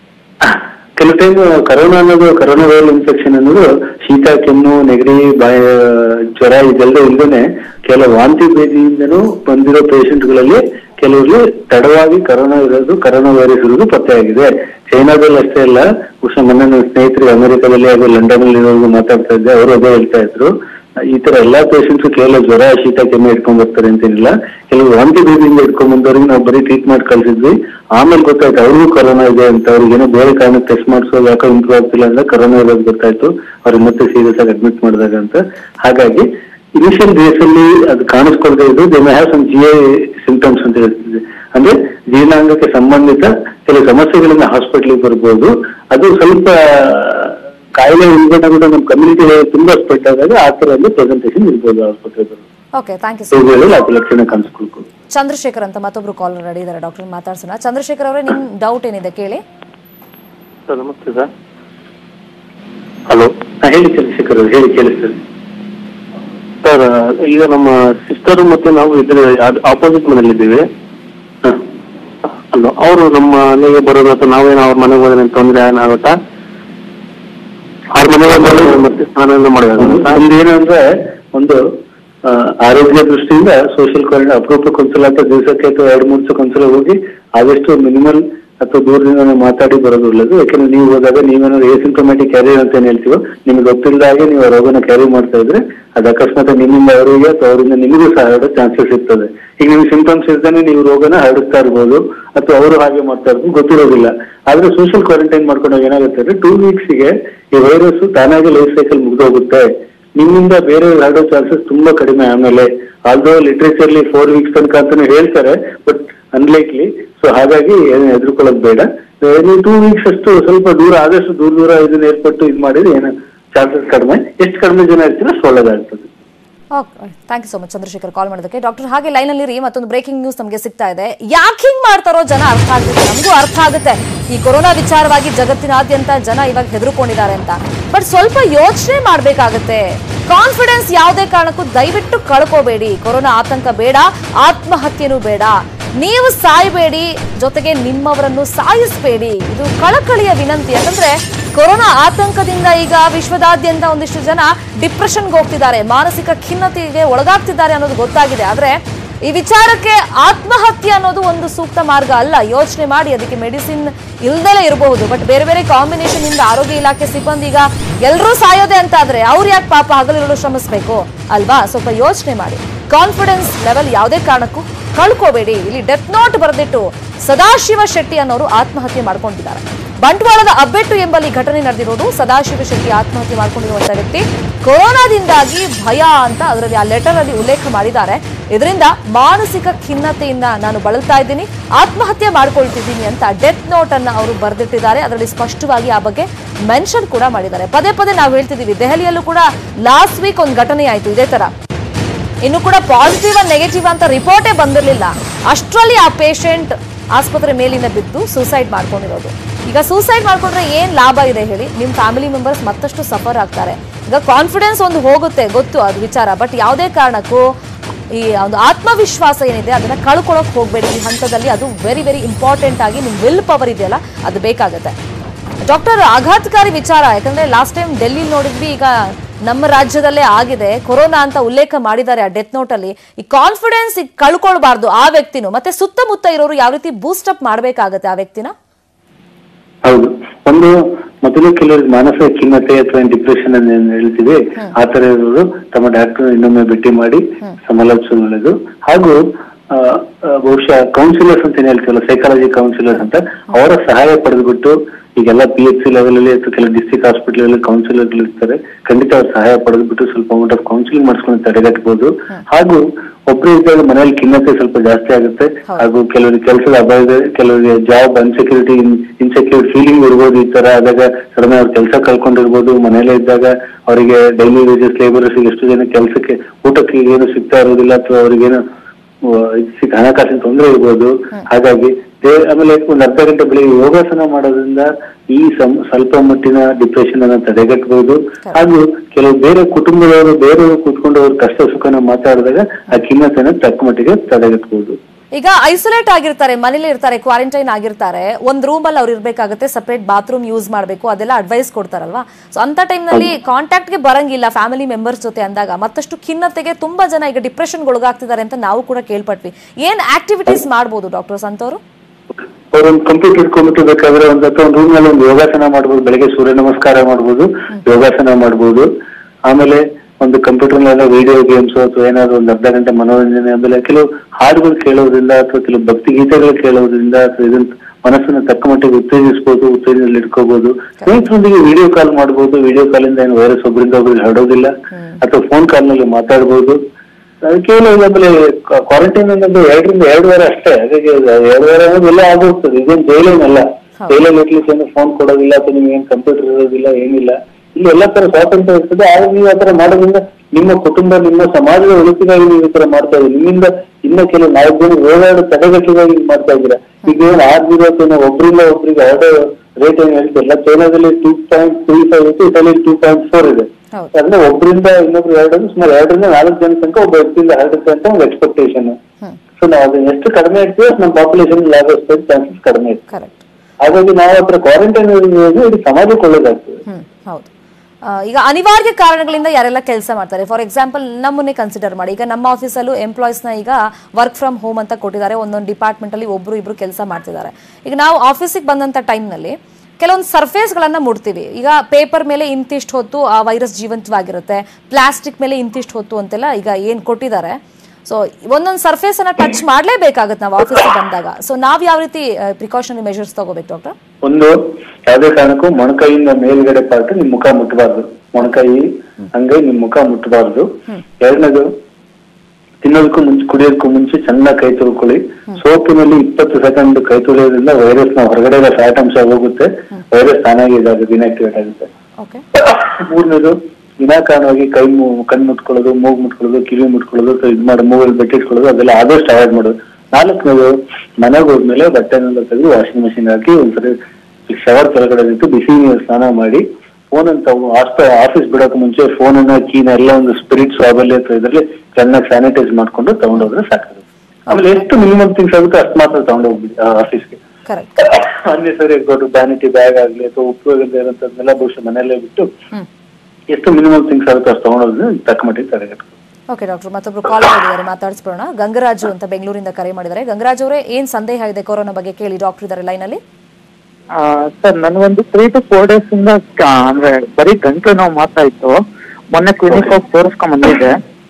ಕೆಲವು ಟೈಮ್ ಕರೋನಾ ಅನ್ನೋದು ಕರೋನಾ ವೈರಲ್ ಇನ್ಫೆಕ್ಷನ್ ಅನ್ನೋದು ಶೀತ ಕೆಮ್ಮು ನೆಗಡಿ ಬಾಯ ಜ್ವರ ಇದೆಲ್ಲ ಇಲ್ದೇನೆ ಕೆಲವು ವಾಂತಿ ಭೇದಿಯಿಂದನೂ ಬಂದಿರೋ ಪೇಷಂಟ್ಗಳಲ್ಲಿ ಕೆಲವರಿಗೆ ತಡವಾಗಿ ಕರೋನಾ ಇರೋದು ಕರೋನಾ ವೈರಸ್ ಇರೋದು ಪತ್ತೆಯಾಗಿದೆ ಚೈನಾದಲ್ಲಿ ಅಷ್ಟೇ ಅಲ್ಲ ಬಹುಶಃ ಮೊನ್ನೆ ನನ್ನ ಸ್ನೇಹಿತರಿಗೆ ಅಮೆರಿಕದಲ್ಲಿ ಹಾಗೂ ಲಂಡನ್ ಅಲ್ಲಿ ಇರೋರು ಮಾತಾಡ್ತಾ ಇದ್ದೆ ಅವರು ಅದೇ ಹೇಳ್ತಾ ಇದ್ರು ಈ ತರ ಎಲ್ಲಾ ಪೇಷಂಟ್ಸ್ ಕೇವಲ ಜ್ವರ ಶೀತ ಕೆಮ್ಮು ಇಟ್ಕೊಂಡ್ ಬರ್ತಾರೆ ಅಂತೇನಿಲ್ಲ ಕೆಲವು ವಾಂತಿ ಭೇದಿಯಿಂದ ಇಟ್ಕೊಂಡ್ ಬಂದವ್ರಿಗೆ ನಾವು ಬರೀ ಟ್ರೀಟ್ಮೆಂಟ್ ಕಳ್ಸಿದ್ವಿ ಆಮೇಲೆ ಗೊತ್ತಾಯ್ತು ಅವ್ರಿಗೂ ಕರೋನಾ ಇದೆ ಅಂತ ಅವ್ರಿಗೆ ಏನೋ ಬೇರೆ ಕಾರಣ ಟೆಸ್ಟ್ ಮಾಡಿಸೋ ಯಾಕೋ ಇಂಪ್ರೂವ್ ಆಗ್ತಿಲ್ಲ ಅಂದ್ರೆ ಕರೋನಾ ಇರೋದು ಗೊತ್ತಾಯ್ತು ಅವ್ರಿಗೆ ಮತ್ತೆ ಸೀರಿಯಸ್ ಆಗಿ ಅಡ್ಮಿಟ್ ಮಾಡಿದಾಗ ಅಂತ ಹಾಗಾಗಿ ಇನಿಷಿಯಲ್ ಡೇಸ್ ಅಲ್ಲಿ ಅದು ಕಾಣಿಸ್ಕೊಳ್ತಾ ಇದ್ದು they may have some G I symptoms ಅಂತ ಹೇಳ್ತಿದ್ದೆ ಅಂದ್ರೆ ಜೀರ್ಣಾಂಗಕ್ಕೆ ಸಂಬಂಧಿತ ಕೆಲವು ಸಮಸ್ಯೆಗಳಿಂದ ಹಾಸ್ಪಿಟ್ಲಿಗೆ ಬರ್ಬೋದು ಅದು ಸ್ವಲ್ಪ ಕಾಯಿಲೆ ಉಲ್ಬಣ ಕೂಡ ನಮ್ಮ ಕಮ್ಯುನಿಟಿ ತುಂಬಾ ಸ್ಪ್ರೆಡ್ ಆದಾಗ ಆ ತರ ಒಂದು ಪ್ರೆಸೆಂಟೇಷನ್ ಇರ್ಬೋದು ಆಸ್ಪತ್ರೆಗಳು ಓಕೆ ಥ್ಯಾಂಕ್ ಯು ಸೊ ರೋಗಿಗಳಲ್ಲಿ ಅದು ಲಕ್ಷಣ ಕಾಣಿಸ್ಕೊಳ್ಬೋದು ಚಂದ್ರಶೇಖರ್ ಅಂತ ಮತ್ತೊಬ್ರು ಕಾಲರ್ ರೆಡಿ ಇದ್ದಾರೆ ಡಾಕ್ಟರ್ ಮಾತಾಡ್ಸೋಣ ಚಂದ್ರಶೇಖರ್ ಅವರೇ ನಿಮ್ ಡೌಟ್ ಏನಿದೆ ಕೇಳಿ ಸರ್ ನಮಸ್ತೆ ಸರ್ ಹಲೋ ಹೇಳಿ ಚಂದ್ರಶೇಖರ್ ಅವ್ರು, ಹೇಳಿ ಕೇಳಿಸ್ತಾರೆ ಸರ್ ಈಗ ನಮ್ಮ ಸಿಸ್ಟರ್ ಮತ್ತೆ ನಾವು ಇದ್ರೆ ಆಪೋಸಿಟ್ ಮನೇಲಿದ್ದೀವಿ ಅಲ್ಲ ಅವರು ನಮ್ಮ ಮನೆಗೆ ಬರೋದು ಅಥವಾ ನಾವೇನೋ ಅವ್ರ ಮನೆಗೆ ಹೋದ್ರೆ ತೊಂದರೆ ಏನಾಗುತ್ತಾ ಅವ್ರ ಮನೆಗೆ ಬಂದ್ರೆ ಮತ್ತೆ ಸ್ನಾನ ಮಾಡಬೇಕು ಒಂದು ಏನು ಅಂದ್ರೆ ಒಂದು ಆ, ಆರೋಗ್ಯ ದೃಷ್ಟಿಯಿಂದ ಸೋಷಿಯಲ್ ಕ್ವಾರಂಟೈನ್ ಅಪರೂಪಕ್ಕೊಂದ್ಸಲ ಅಥವಾ ದಿವಸಕ್ಕೆ ಅಥವಾ ಎರಡು ಮೂರು ದಿವಸಕ್ಕೊಂದ್ಸಲ ಹೋಗಿ ಆದಷ್ಟು ಮಿನಿಮಲ್ ಅಥವಾ ದೂರದಿಂದ ನಾವು ಮಾತಾಡಿ ಬರೋದು ಒಳ್ಳೇದು ಯಾಕಂದ್ರೆ ನೀವು ಹೋದಾಗ ನೀವೇನಾದ್ರು ಏಸಿಂಟೊಮ್ಯಾಟಿಕ್ ಕ್ಯಾರಿಯರ್ ಅಂತ ಏನ್ ಹೇಳ್ತೀವೋ ನಿಮ್ಗೆ ಗೊತ್ತಿಲ್ಲದ ಹಾಗೆ ನೀವು ಆ ರೋಗನ ಕ್ಯಾರಿ ಮಾಡ್ತಾ ಇದ್ರೆ ಅದು ಅಕಸ್ಮಾತ್ ನಿಮ್ಮಿಂದ ಅವರಿಗೆ ಅಥವಾ ಅವರಿಂದ ನಿಮಗೂ ಸಹ ಹರಡೋ ಚಾನ್ಸಸ್ ಇರ್ತದೆ ಈಗ ನಿಮ್ಗೆ ಸಿಂಟಮ್ಸ್ ಇರ್ತಾನೆ ನೀವು ರೋಗನ ಹರಡುತ್ತಾ ಇರ್ಬೋದು ಅಥವಾ ಅವರು ಹಾಗೆ ಮಾಡ್ತಾ ಇರ್ಬೋದು ಗೊತ್ತಿರೋದಿಲ್ಲ ಆದ್ರೆ ಸೋಷಿಯಲ್ ಕ್ವಾರಂಟೈನ್ ಮಾಡ್ಕೊಂಡಾಗ ಏನಾಗುತ್ತೆ ಅಂದ್ರೆ ಟೂ ವೀಕ್ಸ್ಗೆ ಈ ವೈರಸ್ ತಾನಾಗಿ ಲೈಫ್ ಸೈಕಲ್ ಮುಗ್ದೋಗುತ್ತೆ ನಿಮ್ಮಿಂದ ಬೇರೆ ಹರಡೋ ಚಾನ್ಸಸ್ ತುಂಬಾ ಕಡಿಮೆ ಆಮೇಲೆ ಆಲ್ದೋ ಲಿಟ್ರೇಚರ್ಲಿ ಫೋರ್ ವೀಕ್ಸ್ ತನಕ ಅಂತಾನೆ ಹೇಳ್ತಾರೆ ಬಟ್ ಅನ್ಲೈಕ್ಲಿ ಸೊ ಹಾಗಾಗಿ ಏನು ಹೆದರ್ಕೊಳ್ಳೋದು ಬೇಡ ನೀವು ಟೂ ವೀಕ್ಸ್ ಅಷ್ಟು ಸ್ವಲ್ಪ ದೂರ ಆದಷ್ಟು ದೂರ ದೂರ ಇದನ್ನ ಏರ್ಪಟ್ಟು ಇದು ಮಾಡಿದ್ರೆ ಏನು ಚಾನ್ಸಸ್ ಕಡಿಮೆ ಎಷ್ಟು ಕಡಿಮೆ ಜನ ಇರ್ತೀರೋ ಅಷ್ಟು ಒಳ್ಳೇದಾಗ್ತದೆ thank you so much Chandrashekar call ಮಾಡೋದಕ್ಕೆ ಡಾಕ್ಟರ್ ಹಾಗೆ ಲೈನಲ್ಲಿ ರೀ ಮತ್ತೊಂದು ಬ್ರೇಕಿಂಗ್ ನ್ಯೂಸ್ ನಮಗೆ ಸಿಗ್ತಾ ಇದೆ ಯಾಕೆ ಹಿಂಗ್ ಮಾಡ್ತಾರೋ ಜನ ಅರ್ಥ ಆಗುತ್ತೆ ನಮಗೂ ಅರ್ಥ ಆಗುತ್ತೆ ಈ ಕೊರೋನಾ ವಿಚಾರವಾಗಿ ಜಗತ್ತಿನಾದ್ಯಂತ ಜನ ಇವಾಗ ಹೆದರ್ಕೊಂಡಿದ್ದಾರೆ ಅಂತ ಬಟ್ ಸ್ವಲ್ಪ ಯೋಚನೆ ಮಾಡ್ಬೇಕಾಗತ್ತೆ ಕಾನ್ಫಿಡೆನ್ಸ್ ಯಾವುದೇ ಕಾರಣಕ್ಕೂ ದಯವಿಟ್ಟು ಕಳ್ಕೋಬೇಡಿ ಕೊರೋನಾ ಆತಂಕ ಬೇಡ ಆತ್ಮಹತ್ಯೆನೂ ಬೇಡ ನೀವು ಸಾಯಬೇಡಿ ಜೊತೆಗೆ ನಿಮ್ಮವರನ್ನು ಸಾಯಿಸಬೇಡಿ ಇದು ಕಳಕಳಿಯ ವಿನಂತಿ ಯಾಕಂದ್ರೆ ಕೊರೋನಾ ಆತಂಕದಿಂದ ಈಗ ವಿಶ್ವದಾದ್ಯಂತ ಒಂದಿಷ್ಟು ಜನ ಡಿಪ್ರೆಷನ್ಗೆ ಹೋಗ್ತಿದ್ದಾರೆ ಮಾನಸಿಕ ಖಿನ್ನತೆಗೆ ಒಳಗಾಗ್ತಿದ್ದಾರೆ ಅನ್ನೋದು ಗೊತ್ತಾಗಿದೆ ಆದ್ರೆ ಈ ವಿಚಾರಕ್ಕೆ ಆತ್ಮಹತ್ಯೆ ಅನ್ನೋದು ಒಂದು ಸೂಕ್ತ ಮಾರ್ಗ ಅಲ್ಲ ಯೋಚನೆ ಮಾಡಿ ಅದಕ್ಕೆ ಮೆಡಿಸಿನ್ ಇಲ್ದಲೇ ಇರಬಹುದು ಬಟ್ ಬೇರೆ ಬೇರೆ ಕಾಂಬಿನೇಷನ್ ಇಂದ ಆರೋಗ್ಯ ಇಲಾಖೆ ಸಿಬ್ಬಂದಿ ಈಗ ಎಲ್ಲರೂ ಸಾಯೋದೆ ಅಂತ ಆದ್ರೆ ಅವ್ರು ಯಾಕೆ ಪಾಪ ಹಗಲಿರುಳು ಶ್ರಮಿಸ್ಬೇಕು ಅಲ್ವಾ ಸ್ವಲ್ಪ ಯೋಚನೆ ಮಾಡಿ ಕಾನ್ಫಿಡೆನ್ಸ್ ಲೆವೆಲ್ ಯಾವುದೇ ಕಾರಣಕ್ಕೂ ಕಳ್ಕೋಬೇಡಿ ಇಲ್ಲಿ ಡೆತ್ ನೋಟ್ ಬರೆದಿಟ್ಟು ಸದಾಶಿವ ಶೆಟ್ಟಿ ಅನ್ನೋರು ಆತ್ಮಹತ್ಯೆ ಮಾಡ್ಕೊಂಡಿದ್ದಾರೆ ಬಂಟ್ವಾಳದ ಅಬ್ಬೆಟ್ಟು ಎಂಬಲ್ಲಿ ಘಟನೆ ನಡೆದಿರೋದು ಸದಾಶಿವ ಶೆಟ್ಟಿ ಆತ್ಮಹತ್ಯೆ ಮಾಡ್ಕೊಂಡಿರುವಂತ ವ್ಯಕ್ತಿ ಕೊರೋನಾದಿಂದಾಗಿ ಭಯ ಅಂತ ಅದರಲ್ಲಿ ಆ ಲೆಟರ್ ಅಲ್ಲಿ ಉಲ್ಲೇಖ ಮಾಡಿದ್ದಾರೆ ಇದರಿಂದ ಮಾನಸಿಕ ಖಿನ್ನತೆಯಿಂದ ನಾನು ಬಳಲ್ತಾ ಇದ್ದೀನಿ ಆತ್ಮಹತ್ಯೆ ಮಾಡ್ಕೊಳ್ತಿದ್ದೀನಿ ಅಂತ ಡೆತ್ ನೋಟ್ ಅನ್ನ ಅವರು ಬರೆದಿಟ್ಟಿದ್ದಾರೆ ಅದರಲ್ಲಿ ಸ್ಪಷ್ಟವಾಗಿ ಆ ಬಗ್ಗೆ ಮೆನ್ಷನ್ ಕೂಡ ಮಾಡಿದ್ದಾರೆ ಪದೇ ಪದೇ ನಾವು ಹೇಳ್ತಿದ್ದೀವಿ ದೆಹಲಿಯಲ್ಲೂ ಕೂಡ ಲಾಸ್ಟ್ ವೀಕ್ ಒಂದು ಘಟನೆ ಆಯ್ತು ಇದೇ ತರ ಇನ್ನು ಕೂಡ ಪಾಸಿಟಿವ್ ಅಂಡ್ ನೆಗೆಟಿವ್ ಅಂತ ರಿಪೋರ್ಟೇ ಬಂದಿರಲಿಲ್ಲ ಅಷ್ಟರಲ್ಲಿ ಆ ಪೇಷಂಟ್ ಆಸ್ಪತ್ರೆ ಮೇಲಿಂದ ಬಿದ್ದು ಸೂಸೈಡ್ ಮಾಡ್ಕೊಂಡಿರೋದು ಈಗ ಸೂಸೈಡ್ ಮಾಡ್ಕೊಂಡ್ರೆ ಏನ್ ಲಾಭ ಇದೆ ಹೇಳಿ ನಿಮ್ ಫ್ಯಾಮಿಲಿ ಮೆಂಬರ್ಸ್ ಮತ್ತಷ್ಟು ಸಫರ್ ಆಗ್ತಾರೆ ಈಗ ಕಾನ್ಫಿಡೆನ್ಸ್ ಒಂದು ಹೋಗುತ್ತೆ ಗೊತ್ತು ಅದು ವಿಚಾರ ಬಟ್ ಯಾವುದೇ ಕಾರಣಕ್ಕೂ ಈ ಒಂದು ಆತ್ಮವಿಶ್ವಾಸ ಏನಿದೆ ಅದನ್ನ ಕಳ್ಕೊಳಕ್ ಹೋಗ್ಬೇಡಿ ಈ ಹಂತದಲ್ಲಿ ಅದು ವೆರಿ ವೆರಿ ಇಂಪಾರ್ಟೆಂಟ್ ಆಗಿ ನಿಮ್ ವಿಲ್ ಪವರ್ ಇದೆಯಲ್ಲ ಅದು ಬೇಕಾಗುತ್ತೆ ಡಾಕ್ಟರ್ ಆಘಾತಕಾರಿ ವಿಚಾರ ಯಾಕಂದ್ರೆ ಲಾಸ್ಟ್ ಟೈಮ್ ಡೆಲ್ಲಿ ನೋಡಿದ್ವಿ ಈಗ ನಮ್ಮ ರಾಜ್ಯದಲ್ಲೇ ಆಗಿದೆ ಕೊರೋನಾ ಅಂತ ಉಲ್ಲೇಖ ಮಾಡಿದ್ದಾರೆ ಆ ಡೆತ್ ನೋಟ್ ಅಲ್ಲಿ ಈ ಕಾನ್ಫಿಡೆನ್ಸ್ ಕಳ್ಕೊಳ್ಬಾರ್ದು ಆ ವ್ಯಕ್ತಿನು ಮತ್ತೆ ಸುತ್ತಮುತ್ತ ಇರೋರು ಯಾವ ರೀತಿ ಬೂಸ್ಟ್ ಅಪ್ ಮಾಡ್ಬೇಕಾಗತ್ತೆ ಆ ವ್ಯಕ್ತಿನ ಹೌದು ಒಂದು ಮೊದಲು ಕೆಲವರಿಗೆ ಮಾನಸಿಕ ಖಿನ್ನತೆ ಅಥವಾ ಡಿಪ್ರೆಷನ್ ಅಂತ ಏನ್ ಹೇಳ್ತೀವಿ ಆ ತರ ಇರೋರು ತಮ್ಮ ಡಾಕ್ಟರ್ ಇನ್ನೊಮ್ಮೆ ಭೇಟಿ ಮಾಡಿ ಸಮಾಲೋಚನೆ ಒಳ್ಳೆದು ಹಾಗೂ ಆ, ಆ, ಬಹುಶಃ ಕೌನ್ಸಿಲರ್ಸ್ ಅಂತ ಏನ್ ಹೇಳ್ತೀವಲ್ಲ ಸೈಕಾಲಜಿ ಕೌನ್ಸಿಲರ್ಸ್ ಅಂತ ಅವರ ಸಹಾಯ ಪಡೆದ್ಬಿಟ್ಟು ಈಗೆಲ್ಲ ಪಿ ಎಚ್ ಸಿ ಲೆವೆಲ್ ಅಲ್ಲಿ ಅಥವಾ ಕೆಲವು ಡಿಸ್ಟ್ರಿಕ್ಟ್ ಹಾಸ್ಪಿಟಲ್ ಅಲ್ಲಿ ಕೌನ್ಸಿಲರ್ ಇರ್ತಾರೆ ಖಂಡಿತ ಅವ್ರ ಸಹಾಯ ಪಡೆದ್ಬಿಟ್ಟು ಸ್ವಲ್ಪ ಅಮೌಂಟ್ ಆಫ್ ಕೌನ್ಸಿಲಿಂಗ್ ಮಾಡಿಸ್ಕೊಂಡು ತಡೆಗಟ್ಟಬಹುದು ಹಾಗೂ ಒಬ್ರು ಇದ್ದಾಗ ಮನೆಯಲ್ಲಿ ಖಿನ್ನತೆ ಸ್ವಲ್ಪ ಜಾಸ್ತಿ ಆಗುತ್ತೆ ಹಾಗೂ ಕೆಲವರಿಗೆ ಕೆಲಸದ ಅಭಾವ ಕೆಲವರಿಗೆ ಜಾಬ್ ಅನ್ಸೆಕ್ಯೂರಿಟಿ ಇನ್ಸೆಕ್ಯೂರ್ ಫೀಲಿಂಗ್ ಇರ್ಬೋದು ಈ ತರ ಆದಾಗ ಸಡನ್ ಅವ್ರ ಕೆಲಸ ಕಳ್ಕೊಂಡಿರ್ಬೋದು ಮನೆಯಲ್ಲೇ ಇದ್ದಾಗ ಅವರಿಗೆ ಡೈಲಿ ವೇಜಸ್ ಲೇಬರ್ಸ್ ಎಷ್ಟು ಜನ ಕೆಲಸಕ್ಕೆ ಊಟಕ್ಕೆ ಏನು ಸಿಗ್ತಾ ಇರೋದಿಲ್ಲ ಅಥವಾ ಅವ್ರಿಗೇನು ಆ, ಸಿಕ್ಕ ಹಣಕಾಸಿನ ತೊಂದರೆ ಇರ್ಬೋದು ಹಾಗಾಗಿ ದೇ- ಆಮೇಲೆ ಒಂದು ಅರ್ಧ ಗಂಟೆ ಬೆಳಿಗ್ಗೆ ಯೋಗಾಸನ ಮಾಡೋದ್ರಿಂದ ಈ ಸಂ- ಸ್ವಲ್ಪ ಮಟ್ಟಿನ ಡಿಪ್ರೆಷನ್ ಅನ್ನ ತಡೆಗಟ್ಟಬಹುದು ಹಾಗೂ ಕೆಲವು ಬೇರೆ ಕುಟುಂಬದವರು ಬೇರೆಯವರು ಕೂತ್ಕೊಂಡು ಅವ್ರ ಕಷ್ಟ ಸುಖನ ಮಾತಾಡಿದಾಗ ಆ ಖಿನ್ನತೆನ ತಕ್ಕ ಮಟ್ಟಿಗೆ ತಡೆಗಟ್ಟಬಹುದು ಈಗ ಐಸೋಲೇಟ್ ಆಗಿರ್ತಾರೆ ಮನೇಲಿ ಇರ್ತಾರೆ ಕ್ವಾರಂಟೈನ್ ಆಗಿರ್ತಾರೆ ಒಂದ್ ರೂಮ್ ಅಲ್ಲಿ ಅವ್ರು ಇರ್ಬೇಕಾಗುತ್ತೆ ಸಪರೇಟ್ ಬಾತ್ರೂಮ್ ಯೂಸ್ ಮಾಡಬೇಕು ಅದೆಲ್ಲ ಅಡ್ವೈಸ್ ಕೊಡ್ತಾರಲ್ವಾ ಸೊ ಅಂತ time ನಲ್ಲಿ ಕಾಂಟ್ಯಾಕ್ಟ್ ಗೆ ಬರಂಗಿಲ್ಲ ಫ್ಯಾಮಿಲಿ ಮೆಂಬರ್ಸ್ ಜೊತೆ ಅಂದಾಗ ಮತ್ತಷ್ಟು ಖಿನ್ನತೆಗೆ ತುಂಬಾ ಜನ ಈಗ ಡಿಪ್ರೆಷನ್ ಒಳಗಾಗ್ತಿದ್ದಾರೆ ಅಂತ ನಾವು ಕೂಡ ಕೇಳ್ಪಟ್ವಿ ಏನ್ ಆಕ್ಟಿವಿಟೀಸ್ ಮಾಡ್ಬೋದು ಡಾಕ್ಟರ್ ಸಂತೋರು ಅವ್ರೊಂದು ಕಂಪ್ಯೂಟರ್ ಇಟ್ಕೊಂಡ್ಬಿಟ್ಟು ಬೇಕಾದ್ರೆ ಒಂದ್ ಅಥವಾ ಒಂದು ರೂಮ್ ನಲ್ಲಿ ಒಂದು ಯೋಗಾಸನ ಮಾಡ್ಬೋದು ಬೆಳಗ್ಗೆ ಸೂರ್ಯ ನಮಸ್ಕಾರ ಮಾಡ್ಬೋದು ಯೋಗಾಸನ ಮಾಡ್ಬೋದು ಆಮೇಲೆ ಒಂದು ಕಂಪ್ಯೂಟರ್ ನಲ್ಲಿ ವಿಡಿಯೋ ಗೇಮ್ಸ್ ಅಥವಾ ಏನಾದ್ರು ಒಂದು ಅರ್ಧ ಗಂಟೆ ಮನೋರಂಜನೆ ಆಮೇಲೆ ಕೆಲವು ಹಾಡುಗಳು ಕೇಳೋದ್ರಿಂದ ಅಥವಾ ಕೆಲವು ಭಕ್ತಿ ಗೀತೆಗಳು ಕೇಳೋದ್ರಿಂದ ಅಥವಾ ಇದನ್ನ ಮನಸ್ಸನ್ನ ತಕ್ಕ ಮಟ್ಟಿಗೆ ಉತ್ತೇಜಿಸಬಹುದು ಉತ್ತೇಜನದಲ್ಲಿ ಇಟ್ಕೋಬಹುದು ಸ್ನೇಹಿತರೊಂದಿಗೆ ವಿಡಿಯೋ ಕಾಲ್ ಮಾಡಬಹುದು ವಿಡಿಯೋ ಕಾಲ್ ಇಂದ ಏನು ವೈರಸ್ ಒಬ್ಬರಿಂದ ಒಬ್ಬರಿಗೆ ಹರಡೋದಿಲ್ಲ ಅಥವಾ ಫೋನ್ ಕಾಲ್ ನಲ್ಲಿ ಮಾತಾಡಬಹುದು ಅದು ಕೇವಲ ಆಮೇಲೆ ಕ್ವಾರಂಟೈನ್ ಅನ್ನೋದು ಎರಡರಿಂದ ಎರಡು ವಾರ ಅಷ್ಟೇ ಹಾಗಾಗಿ ಅದು ಎರಡು ವಾರ ಅನ್ನೋದು ಎಲ್ಲ ಆಗೋಗ್ತದೆ ಇದೇನು ಜೈಲೇನಲ್ಲ ಜೈಲಲ್ಲಿ ಅಟ್ಲೀಸ್ಟ್ ಏನು ಫೋನ್ ಕೊಡೋದಿಲ್ಲ ಅಥವಾ ನಿಮ್ಗೆ ಏನು ಕಂಪ್ಯೂಟರ್ ಇರೋದಿಲ್ಲ ಏನಿಲ್ಲ ಇಲ್ಲಿ ಎಲ್ಲಾ ತರ ಸ್ವಾತಂತ್ರ್ಯ ಇರ್ತದೆ ಆದ್ರೆ ನೀವು ಆ ತರ ಮಾಡೋದ್ರಿಂದ ನಿಮ್ಮ ಕುಟುಂಬ ನಿಮ್ಮ ಸಮಾಜದ ಉಳಿತಿಗಾಗಿ ನೀವು ಈ ತರ ಮಾಡ್ತಾ ಇದ್ದೀರಿ ನಿಮ್ಮಿಂದ ಇನ್ನ ಕೆಲವು ನಾಲ್ಕು ಜನ ಓಡಾಡೋ ತಡೆಗಟ್ಟುವಾಗಿ ನೀವು ಮಾಡ್ತಾ ಇದ್ದೀರಾ ಈಗ ಏನು ಆಗ್ದಿರೋ ಅಥವಾ ಒಬ್ರಿಂದ ಒಬ್ರಿಗೆ ಹರಡೋ ರೇಟ್ ಏನ್ ಹೇಳ್ತಿಲ್ಲ ಚೈನಾದಲ್ಲಿ ಟೂ ಪಾಯಿಂಟ್ ತ್ರೀ ಫೈವ್ ಇತ್ತು ಇಟಲಿ ಟೂ ಪಾಯಿಂಟ್ ಫೋರ್ ಇದೆ ಹೌದು. ಅಂದ್ರೆ ಒಬ್ಬರಿಂದ ಇನ್ನೊಬ್ರು ಹರಡೋದು ಸುಮಾರು ಎರಡರಿಂದ ನಾಲ್ಕು ಜನ ತನಕ ಒಬ್ಬ ವ್ಯಕ್ತಿಯಿಂದ ಹರಡುತ್ತೆ ಅಂತ ಒಂದು ಎಕ್ಸ್ಪೆಕ್ಟೇಷನ್ ಸೊ ನಾವು ಅದನ್ನ ಎಷ್ಟು ಕಡಿಮೆ ಇರ್ತೀವಿ ಅಷ್ಟು ನಮ್ಮ ಪಾಪ್ಯುಲೇಷನ್ ಲಾಭ ಚಾನ್ಸಸ್ ಕಡಿಮೆ ಇರ್ತದೆ ಕರೆಕ್ಟ್ ಹಾಗಾಗಿ ನಾವು ಹತ್ರ ಕ್ವಾರಂಟೈನ್ ಇರೋದು ಇಡೀ ಸಮಾಜಕ್ಕೆ ಒಳ್ಳೇದಾಗ್ತದೆ ಹ್ಮ್ ಹೌದು ಆ, ಈಗ ಅನಿವಾರ್ಯ ಕಾರಣಗಳಿಂದ ಯಾರೆಲ್ಲ ಕೆಲಸ ಮಾಡ್ತಾರೆ ಫಾರ್ ಎಕ್ಸಾಂಪಲ್ ನಮ್ಮನ್ನೇ ಕನ್ಸಿಡರ್ ಮಾಡಿ ಈಗ ನಮ್ಮ ಆಫೀಸಲ್ಲೂ ಎಂಪ್ಲಾಯೀಸ್ನ ಈಗ ವರ್ಕ್ ಫ್ರಮ್ ಹೋಮ್ ಅಂತ ಕೊಟ್ಟಿದ್ದಾರೆ ಒಂದೊಂದು ಡಿಪಾರ್ಟ್ಮೆಂಟ್ ಅಲ್ಲಿ ಒಬ್ರು ಇಬ್ರು ಕೆಲಸ ಮಾಡ್ತಿದ್ದಾರೆ ಈಗ ನಾವು ಆಫೀಸಿಗೆ ಬಂದಂತ ಟೈಮ್ನಲ್ಲಿ ಕೆಲವೊಂದು ಸರ್ಫೇಸ್ಗಳನ್ನ ಮುಡ್ತೀವಿ ಈಗ ಪೇಪರ್ ಮೇಲೆ ಇಂತಿಷ್ಟು ಹೊತ್ತು ಆ ವೈರಸ್ ಜೀವಂತವಾಗಿರುತ್ತೆ ಪ್ಲಾಸ್ಟಿಕ್ ಮೇಲೆ ಇಂತಿಷ್ಟು ಹೊತ್ತು ಅಂತೆಲ್ಲ ಈಗ ಏನು ಕೊಟ್ಟಿದ್ದಾರೆ ಸೊ ಒಂದೊಂದು ಸರ್ಫೇಸ್ ಅನ್ನ ಟಚ್ ಮಾಡಲೇಬೇಕಾಗತ್ತೆ ನಾವು ಆಫೀಸಿಗೆ ಬಂದಾಗ ಸೊ ನಾವು ಯಾವ ರೀತಿ ಪ್ರಿಕಾಷನರಿ ಮೆಷರ್ಸ್ ತಗೋಬೇಕು ಡಾಕ್ಟರ್ ಒಂದು ಯಾವುದೇ ಕಾರಣಕ್ಕೂ ಮೊಣಕೈಯಿಂದ ಮೇಲ್ಗಡೆ ಪಾರ್ಟ್ ನಿಮ್ ಮುಖ ಮುಟ್ಟಬಾರ್ದು ಮೊಣಕೈ ಹಂಗೆ ನಿಮ್ ಮುಖ ಮುಟ್ಟಬಾರ್ದು ಎರಡನೇದು ತಿನ್ನೋದಕ್ಕೂ ಮುಂಚೆ ಕುಡಿಯೋದಕ್ಕೂ ಮುಂಚೆ ಚೆನ್ನಾಗಿ ಕೈ ತೊಳ್ಕೊಳ್ಳಿ ಸೋಪಿನಲ್ಲಿ ಇಪ್ಪತ್ತು ಸೆಕೆಂಡ್ ಕೈ ತೊಳೆಯೋದ್ರಿಂದ ವೈರಸ್ ನ ಹೊರಗಡೆ ಫ್ಯಾಟ್ ಅಂಶ ಹೋಗುತ್ತೆ ವೈರಸ್ ತಾನಾಗಿ ಇದಾಗುತ್ತೆ ಇನ್ಆಕ್ಟಿವೇಟ್ ಆಗುತ್ತೆ ಓಕೆ ಮೂರನೇದು ವಿನಾಕಾರಣವಾಗಿ ಕೈ ಮು- ಕಣ್ಣು ಮುಟ್ಕೊಳ್ಳೋದು ಮೂಗು ಮುಟ್ಕೊಳ್ಳೋದು ಕಿವಿ ಮುಟ್ಕೊಳ್ಳೋದು ಸೊ ಇದ್ ಮಾಡಿ ಮೂಗಲ್ಲಿ ಬೆಟ್ಟಿಟ್ಕೊಳ್ಳೋದು ಅದೆಲ್ಲ ಆದಷ್ಟು ಅವಾಯ್ಡ್ ಮಾಡೋದು ನಾಲ್ಕನೇದು ಮನೆಗೆ ಹೋದ್ಮೇಲೆ ಬಟ್ಟೆನೆಲ್ಲ ತೆಗೆದು ವಾಷಿಂಗ್ ಮೆಷಿನ್ ಹಾಕಿ ಒಂದ್ಸರಿ ಶವರ್ ಕೆಳಗಡೆ ನಿಂತು ಬಿಸಿ ನೀರು ಸ್ನಾನ ಮಾಡಿ ಫೋನ್ ಅಂತ ಆಫೀಸ್ ಬಿಡೋಕೆ ಮುಂಚೆ ಫೋನ್ ಅನ್ನ ಕೀನ ಎಲ್ಲ ಒಂದು ಸ್ಪಿರಿಟ್ ಸ್ವಾಬಲ್ಲಿ ಅಥವಾ ಇದರಲ್ಲಿ ಚೆನ್ನಾಗಿ ಸ್ಯಾನಿಟೈಸ್ ಮಾಡ್ಕೊಂಡು ತಗೊಂಡೋದ್ರೆ ಸಾಕಾಗುತ್ತೆ ಆಮೇಲೆ ಎಷ್ಟು ಮಿನಿಮಮ್ ಥಿಂಗ್ಸ್ ಆಗುತ್ತೆ ಅಷ್ಟು ಮಾತ್ರ ತಗೊಂಡೋಗ್ಬಿಡಿ ಆಫೀಸ್ಗೆ ಕರೆಕ್ಟ್ ಅನ್ನೆಸರಿ ದೊಡ್ಡ ವ್ಯಾನಿಟಿ ಬ್ಯಾಗ್ ಆಗ್ಲಿ ಅಥವಾ ಉಪಯೋಗ ಇರೋಂಥದ್ದನ್ನೆಲ್ಲ ಬಹುಶಃ ಮನೆಯಲ್ಲೇ ಬಿಟ್ಟು ಹ್ಮ್ ಎಷ್ಟು ಮಿನಿಮಮ್ ಥಿಂಗ್ಸ್ ಆಗುತ್ತೆ ಅಷ್ಟು ತಗೊಂಡೋದ್ರೆ ತಕ್ಕ ಮಟ್ಟಿಗೆ ತಡೆಗಟ್ಟಬೇಕು ಓಕೆ ಡಾಕ್ಟರ್ ಮತ್ತೊಬ್ರು ಕಾಲ್ ಮಾಡಿದ್ದಾರೆ ಮಾತಾಡಿಸ್ಬಿಡೋಣ ಗಂಗರಾಜು ಅಂತ ಬೆಂಗಳೂರಿಂದ ಕರೆ ಮಾಡಿದ್ದಾರೆ ಗಂಗರಾಜ್ ಅವರೇ ಏನ್ ಸಂದೇಹ ಇದೆ ಕೊರೋನಾ ಬಗ್ಗೆ ಕೇಳಿ ಡಾಕ್ಟರ್ ಇದ್ದಾರೆ ಲೈನಲ್ಲಿ ಸರ್ ನನಗೊಂದು ತ್ರೀ ಟು ಫೋರ್ ಡೇಸ್ ಇಂದ ಕ- ಅಂದ್ರೆ ಬರೀ ಗಂಟಲು ನೋವು ಮಾತ್ರ ಇತ್ತು ಮೊನ್ನೆ ಕ್ಲಿನಿಕ್ ಹೋಗಿ ತೋರಿಸ್ಕೊಂಡ್ ಬಂದಿದ್ದೆ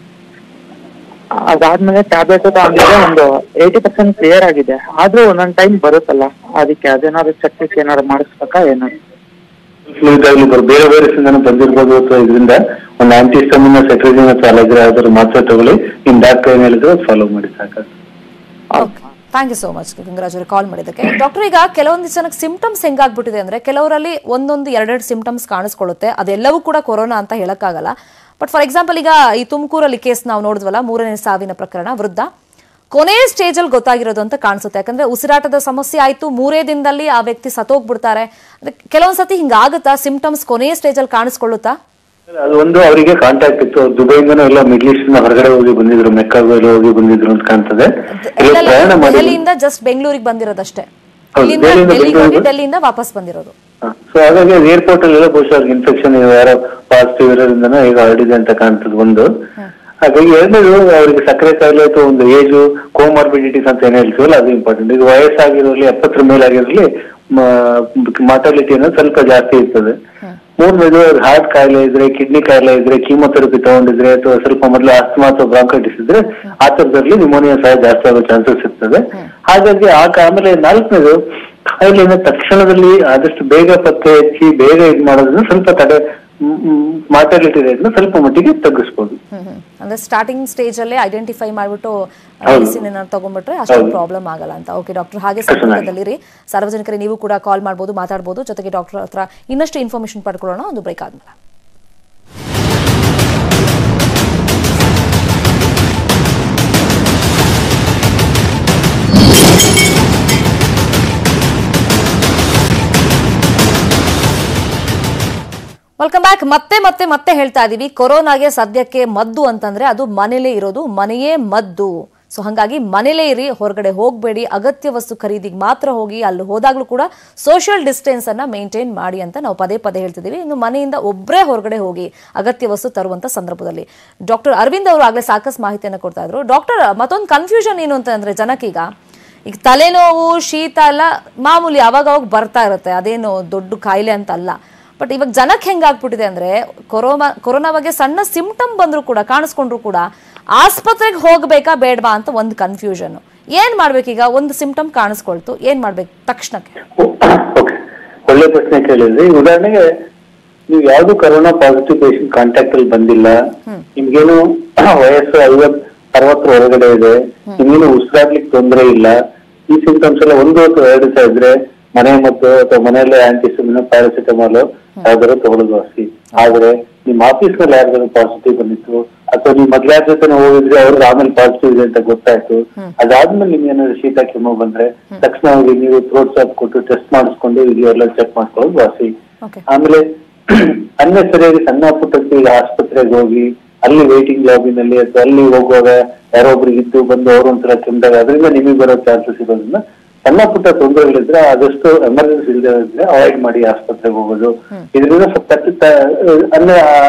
ಅದಾದ್ಮೇಲೆ ಟ್ಯಾಬ್ಲೆಟ್ ತಗೊಂಡಿದ್ದೆ ಒಂದು ಏಯ್ಟಿ ಪರ್ಸೆಂಟ್ ಕ್ಲಿಯರ್ ಆಗಿದೆ ಆದ್ರೂ ಒಂದೊಂದ್ ಟೈಮ್ ಬರುತ್ತಲ್ಲ ಅದಕ್ಕೆ ಅದೇನಾದ್ರು ಚೆಕ್ ಏನಾದ್ರು ಮಾಡಿಸ್ಬೇಕಾ ಏನಾದ್ರು ಫ್ಲೂಯಿಡ್ ಆಗ್ಲಿ ಬರ್- ಬೇರೆ ಬೇರೆ ಇಂದಾನು ಬಂದಿರ್ಬೋದು ಅಥವಾ ಇದರಿಂದ ಒಂದು ಆಂಟಿಸ್ಟಮಿನ ಸೆಟ್ರಿಜಿನ್ ಅಥವಾ ಅಲಗ್ರ ಯಾವ್ದಾದ್ರು ಮಾತ್ರೆ ತಗೊಳ್ಳಿ ನಿಮ್ ಡಾಕ್ಟರ್ ಏನ್ ಹೇಳಿದ್ರು ಫಾಲೋ ಮಾಡಿ ಸಾಕಾಗುತ್ತೆ thank you so much Gangaraj ಅವರು ಕಾಲ್ ಮಾಡಿದ್ದಕ್ಕೆ ಡಾಕ್ಟರ್ ಈಗ ಕೆಲವೊಂದು ಜನಕ್ಕೆ ಸಿಂಪ್ಟಮ್ಸ್ ಹೆಂಗಾಗ್ಬಿಟ್ಟಿದೆ ಅಂದ್ರೆ ಕೆಲವರಲ್ಲಿ ಒಂದೊಂದು ಎರಡೆರಡು ಸಿಂಪ್ಟಮ್ಸ್ ಕಾಣಿಸ್ಕೊಳ್ಳುತ್ತೆ ಅದೆಲ್ಲವೂ ಕೂಡ ಕೊರೋನಾ ಅಂತ ಹೇಳಕ್ಕಾಗಲ್ಲ ಬಟ್ ಫಾರ್ ಎಕ್ಸಾಂಪಲ್ ಈಗ ಈ ತುಮಕೂರಲ್ಲಿ ಕೇಸ್ ನಾವು ನೋಡಿದ್ವಲ್ಲ ಮೂರನೇ ಸಾವಿನ ಪ್ರಕರಣ ವೃದ್ಧ ಕೊನೆ ಸ್ಟೇಜ್ ಅಲ್ಲಿ ಗೊತ್ತಾಗಿರೋದು ಅಂತ ಕಾಣಿಸುತ್ತೆ ಯಾಕಂದ್ರೆ ಉಸಿರಾಟದ ಸಮಸ್ಯೆ ಆಯ್ತು ಮೂರೇ ದಿನದಲ್ಲಿ ಆ ವ್ಯಕ್ತಿ ಸತ್ತೋಗ್ಬಿಡ್ತಾರೆ ಅದಕ್ಕೆ ಕೆಲವೊಂದ್ಸತಿ ಹಿಂಗಾಗುತ್ತಾ ಸಿಂಪ್ಟಮ್ಸ್ ಕೊನೆ ಸ್ಟೇಜ್ ಅಲ್ಲಿ ಕಾಣಿಸ್ಕೊಳ್ಳುತ್ತಾ ಅದು ಒಂದು ಅವರಿಗೆ ಕಾಂಟ್ಯಾಕ್ಟ್ ಇತ್ತು ಅವ್ರು ದುಬೈಯಿಂದನೂ ಎಲ್ಲ ಮಿಡ್ಲ್ ಈಸ್ಟ್ ಹೊರಗಡೆ ಹೋಗಿ ಬಂದಿದ್ರು ಮೆಕ್ಕಾಗೂ ಎಲ್ಲ ಹೋಗಿ ಬಂದಿದ್ರು ಅಂತ ಕಾಣ್ತದೆ ಎಲ್ಲ ಪ್ರಯಾಣ ಮಾಡಿ ದೆಹಲಿಯಿಂದ ಜಸ್ಟ್ ಬೆಂಗಳೂರಿಗೆ ಬಂದಿರೋದಷ್ಟೇ ಹೌದು, ಇಲ್ಲಿಂದ ದೆಹಲಿಯಿಂದ ಡೆಲ್ಲಿಗೆ ಹೋಗಿ ಬೆಂಗಳೂರಿಗೆ. ಡೆಲ್ಲಿಯಿಂದ ವಾಪಸ್ ಬಂದಿರೋದು ಸೊ ಹಾಗಾಗಿ ಏರ್ಪೋರ್ಟ್ ಅಲ್ಲೆಲ್ಲ ಬಹುಶಃ ಅವ್ರಿಗೆ ಇನ್ಫೆಕ್ಷನ್ ಯಾರೋ ಪಾಸಿಟಿವ್ ಇರೋದ್ರಿಂದನೂ ಈಗ ಹರಡಿದೆ ಅಂತ ಕಾಣ್ತದೆ ಒಂದು ಹಾಗಾಗಿ ಎರಡನೇದು ಅವರಿಗೆ ಸಕ್ಕರೆ ಕಾಯಿಲೆ ಅಥವಾ ಒಂದು ಏಜು ಕೋಮಾರ್ಬಿಡಿಟೀಸ್ ಅಂತ ಏನ್ ಹೇಳ್ತೀವಲ್ಲ ಅದು ಇಂಪಾರ್ಟೆಂಟ್ ಈಗ ವಯಸ್ಸಾಗಿರೋರ್ಲಿ ಎಪ್ಪತ್ತರ ಮೇಲೆ ಆಗಿರೋರ್ಲಿ ಮಾರ್ಟಾಲಿಟಿ ಅನ್ನೋದು ಸ್ವಲ್ಪ ಜಾಸ್ತಿ ಇರ್ತದೆ ಮೂರನೇದು ಹಾರ್ಟ್ ಕಾಯಿಲೆ ಇದ್ರೆ ಕಿಡ್ನಿ ಕಾಯಿಲೆ ಇದ್ರೆ ಕೀಮೊಥೆರಪಿ ತಗೊಂಡಿದ್ರೆ ಅಥವಾ ಸ್ವಲ್ಪ ಮೊದಲು ಆಸ್ತಮಾ ಅಥವಾ ಬ್ರಾಂಕೈಟಿಸ್ ಇದ್ರೆ ಆ ತರದಲ್ಲಿ ನಿಮೋನಿಯಾ ಸಹ ಜಾಸ್ತಿ ಆಗೋ ಚಾನ್ಸಸ್ ಇರ್ತದೆ ಹಾಗಾಗಿ ಆ ಕಾ- ಆಮೇಲೆ ನಾಲ್ಕನೇದು ಕಾಯಿಲೆನ ತಕ್ಷಣದಲ್ಲಿ ಆದಷ್ಟು ಬೇಗ ಪತ್ತೆ ಹಚ್ಚಿ ಬೇಗ ಇದು ಮಾಡೋದ್ರಿಂದ ಸ್ವಲ್ಪ ತಡೆ ಮಾರ್ಟಾಲಿಟಿ ರೇಟ್ನ ಸ್ವಲ್ಪ ಮಟ್ಟಿಗೆ ತಗ್ಗಿಸ್ಬೋದು ಹ್ಮ್ ಹ್ಮ್. ಅಂದ್ರೆ ಸ್ಟಾರ್ಟಿಂಗ್ ಸ್ಟೇಜ್ ಅಲ್ಲೇ ಐಡೆಂಟಿಫೈ ಮಾಡ್ಬಿಟ್ಟು ಹೌದು. ಮೆಡಿಸಿನ್ ಏನಾದ್ರು ತಗೊಂಡ್ಬಿಟ್ರೆ ಅಷ್ಟೊಂದು ಹೌದು. ಪ್ರಾಬ್ಲಮ್ ಆಗಲ್ಲ ಅಂತ ಓಕೆ ಡಾಕ್ಟರ್ ಹಾಗೆ ಅಷ್ಟೇ ಚೆನ್ನಾಗಿ. ಸಂಪರ್ಕದಲ್ಲಿರಿ ಸಾರ್ವಜನಿಕರಿಗೆ ನೀವು ಕೂಡ ಕಾಲ್ ಮಾಡ್ಬೋದು ಮಾತಾಡ್ಬೋದು ಜೊತೆಗೆ ಡಾಕ್ಟರ್ ಹತ್ರ ಇನ್ನಷ್ಟು ಇನ್ಫಾರ್ಮೇಶನ್ ಪಡ್ಕೊಳ್ಳೋಣ ಒಂದು ಬ್ರೇಕ್ ಆದ್ಮೇಲೆ ವೆಲ್ಕಮ್ ಬ್ಯಾಕ್ ಮತ್ತೆ ಮತ್ತೆ ಮತ್ತೆ ಹೇಳ್ತಾ ಇದೀವಿ ಕೊರೋನಾಗೆ ಸದ್ಯಕ್ಕೆ ಮದ್ದು ಅಂತಂದ್ರೆ ಅದು ಮನೇಲೇ ಇರೋದು ಮನೆಯೇ ಮದ್ದು ಸೊ ಹಾಗಾಗಿ ಮನೇಲೇ ಇರಿ ಹೊರಗಡೆ ಹೋಗಬೇಡಿ ಅಗತ್ಯ ವಸ್ತು ಖರೀದಿಗೆ ಮಾತ್ರ ಹೋಗಿ ಅಲ್ಲಿ ಹೋದಾಗ್ಲೂ ಕೂಡ ಸೋಷಿಯಲ್ ಡಿಸ್ಟೆನ್ಸ್ ಅನ್ನ ಮೇಂಟೈನ್ ಮಾಡಿ ಅಂತ ನಾವು ಪದೇ ಪದೇ ಹೇಳ್ತಿದೀವಿ ಇನ್ನು ಮನೆಯಿಂದ ಒಬ್ಬರೇ ಹೊರಗಡೆ ಹೋಗಿ ಅಗತ್ಯ ವಸ್ತು ತರುವಂತ ಸಂದರ್ಭದಲ್ಲಿ ಡಾಕ್ಟರ್ ಅರವಿಂದ್ ಅವರು ಆಗ್ಲೇ ಸಾಕಷ್ಟು ಮಾಹಿತಿಯನ್ನು ಕೊಡ್ತಾ ಇದ್ರು ಡಾಕ್ಟರ್ ಮತ್ತೊಂದು ಕನ್ಫ್ಯೂಷನ್ ಏನು ಅಂತಂದ್ರೆ ಜನಕ್ಕೀಗ ಈಗ ತಲೆನೋವು ಶೀತ ಎಲ್ಲ ಮಾಮೂಲಿ ಅವಾಗ ಅವಾಗ ಬರ್ತಾ ಇರುತ್ತೆ ಅದೇನು ದೊಡ್ಡ ಕಾಯಿಲೆ ಅಂತ ಅಲ್ಲ ಬಟ್ ಇವಾಗ ಜನಕ್ಕೆ ಹೆಂಗಾಗ್ಬಿಟ್ಟಿದೆ ಅಂದ್ರೆ ಕೊರೋನಾ ಕೊರೋನಾ ಬಗ್ಗೆ ಸಣ್ಣ ಸಿಂಪ್ಟಮ್ ಬಂದ್ರು ಕೂಡ ಕಾಣಿಸ್ಕೊಂಡ್ರು ಕೂಡ ಆಸ್ಪತ್ರೆಗೆ ಹೋಗ್ಬೇಕಾ ಬೇಡವಾ ಅಂತ ಒಂದು ಕನ್ಫ್ಯೂಷನ್ ಏನ್ ಮಾಡ್ಬೇಕೀಗ ಒಂದು ಸಿಂಪ್ಟಮ್ ಕಾಣಿಸ್ಕೊಳ್ತು ಏನ್ ಮಾಡ್ಬೇಕು ತಕ್ಷಣಕ್ಕೆ ಓಕೆ ಒಳ್ಳೆ ಪ್ರಶ್ನೆ ಕೇಳಿದ್ರಿ ಉದಾಹರಣೆಗೆ ನೀವು ಯಾವ್ದು ಕರೋನಾ ಪಾಸಿಟಿವ್ ಪೇಷಂಟ್ ಕಾಂಟ್ಯಾಕ್ಟ್ ಅಲ್ಲಿ ಬಂದಿಲ್ಲ ನಿಮ್ಗೇನು ವಯಸ್ಸು ಐವತ್ ಅರವತ್ತರ ಒಳಗಡೆ ಇದೆ ನಿಮ್ಗೇನು ಉಸಿರಾಡ್ಲಿಕ್ಕೆ ತೊಂದರೆ ಇಲ್ಲ ಈ ಸಿಂಟಮ್ಸ್ ಎಲ್ಲ ಒಂದು ಅಥವಾ ಎರಡು ದಿವಸ ಇದ್ರೆ ಮನೆ ಮದ್ದು ಅಥವಾ ಮನೆಯಲ್ಲೇ ಆಂಟಿಸಿಮಿನ ಪ್ಯಾರಾಸಿಟಮಾಲ್ ಯಾವ್ದಾದ್ರು ತಗೊಳ್ಳೋದು ವಾಸಿ ಆದ್ರೆ ನಿಮ್ ಆಫೀಸ್ ನಲ್ಲಿ ಯಾರಿಗಾದ್ರು ಪಾಸಿಟಿವ್ ಬಂದಿತ್ತು ಅಥವಾ ನೀವು ಮೊದ್ಲ ಯಾರ ಜೊತೆ ಹೋಗಿದ್ರೆ ಅವ್ರಿಗೆ ಆಮೇಲೆ ಪಾಸಿಟಿವ್ ಇದೆ ಅಂತ ಗೊತ್ತಾಯ್ತು ಅದಾದ್ಮೇಲೆ ನಿಮ್ಗೆ ಏನಾದ್ರು ಶೀತ ಕೆಮ್ಮು ಬಂದ್ರೆ ತಕ್ಷಣ ಹೋಗಿ ನೀವು ಥ್ರೋಟ್ ಸಾಪ್ ಕೊಟ್ಟು ಟೆಸ್ಟ್ ಮಾಡಿಸ್ಕೊಂಡು ಇದೆಲ್ಲ ಚೆಕ್ ಮಾಡ್ಕೊಳ್ಳೋದು ವಾಸಿ ಓಕೆ ಆಮೇಲೆ ಅನ್ನೆಸರಿಯಾಗಿ ಸಣ್ಣ ಪುಟ್ಟಕ್ಕೆ ಈಗ ಆಸ್ಪತ್ರೆಗೆ ಹೋಗಿ ಅಲ್ಲಿ ವೇಟಿಂಗ್ ಲಾಬಿನಲ್ಲಿ ಅಥವಾ ಅಲ್ಲಿ ಹೋಗುವಾಗ ಯಾರೋ ಒಬ್ರಿಗೆ ಇದ್ದು ಬಂದು ಅವರು ಒಂಥರ ಕೆಮ್ದಾಗ ಅದರಿಂದ ನಿಮಗೆ ಬರೋ ಚಾನ್ಸಸ್ ಇರೋದ್ರಿಂದ ಸಣ್ಣ ಪುಟ್ಟ ತೊಂದರೆಗಳಿದ್ರೆ ಆದಷ್ಟು ಎಮರ್ಜೆನ್ಸಿ ಇಲ್ಲದೆ ಇದ್ರೆ ಅವಾಯ್ಡ್ ಮಾಡಿ ಆಸ್ಪತ್ರೆಗೆ ಹೋಗೋದು ಇದರಿಂದ ಸ್ವಲ್ಪ ತಟ್ಟಿ ಅನ್ನ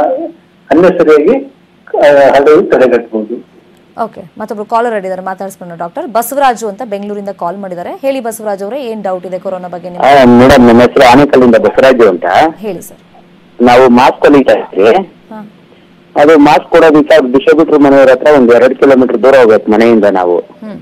ಅನ್ನೆಸರಿಯಾಗಿ ಹರಡೋದು ತಡೆಗಟ್ಟಬಹುದು ಓಕೆ ಮತ್ತೊಬ್ರು ಕಾಲರ್ ಇದ್ದಾರೆ ಮಾತಾಡಿಸ್ಕೊಂಡು ಡಾಕ್ಟರ್ ಬಸವರಾಜು ಅಂತ ಬೆಂಗಳೂರಿಂದ ಕಾಲ್ ಮಾಡಿದ್ದಾರೆ ಹೇಳಿ ಬಸವರಾಜ್ ಅವರೇ ಏನ್ ಡೌಟ್ ಇದೆ ಕೊರೋನಾ ಬಗ್ಗೆ ನಿಮ್ಗೆ ಮೇಡಮ್ ನಮ್ಮ ಹೆಸರು ಆನೇಕಲ್ಲಿಂದ ಬಸವರಾಜು ಅಂತ ಹೇಳಿ ಸರ್ ನಾವು ಮಾಸ್ಕ್ ಕಲಿತಾ ಇದ್ವಿ ಹಾ ಅದು ಮಾಸ್ಕ್ ಕೊಡೋದಕ್ಕೆ ಅವ್ರು ಡಿಸ್ಟ್ರಿಬ್ಯೂಟರ್ ಮನೆಯವ್ರ ಹತ್ರ ಒಂದ್ ಎರಡು ಕಿಲೋಮೀಟರ್ ದೂರ ಹೋಗ್ಬೇಕು ಮನೆಯಿಂದ ನಾವು ಹ್ಮ್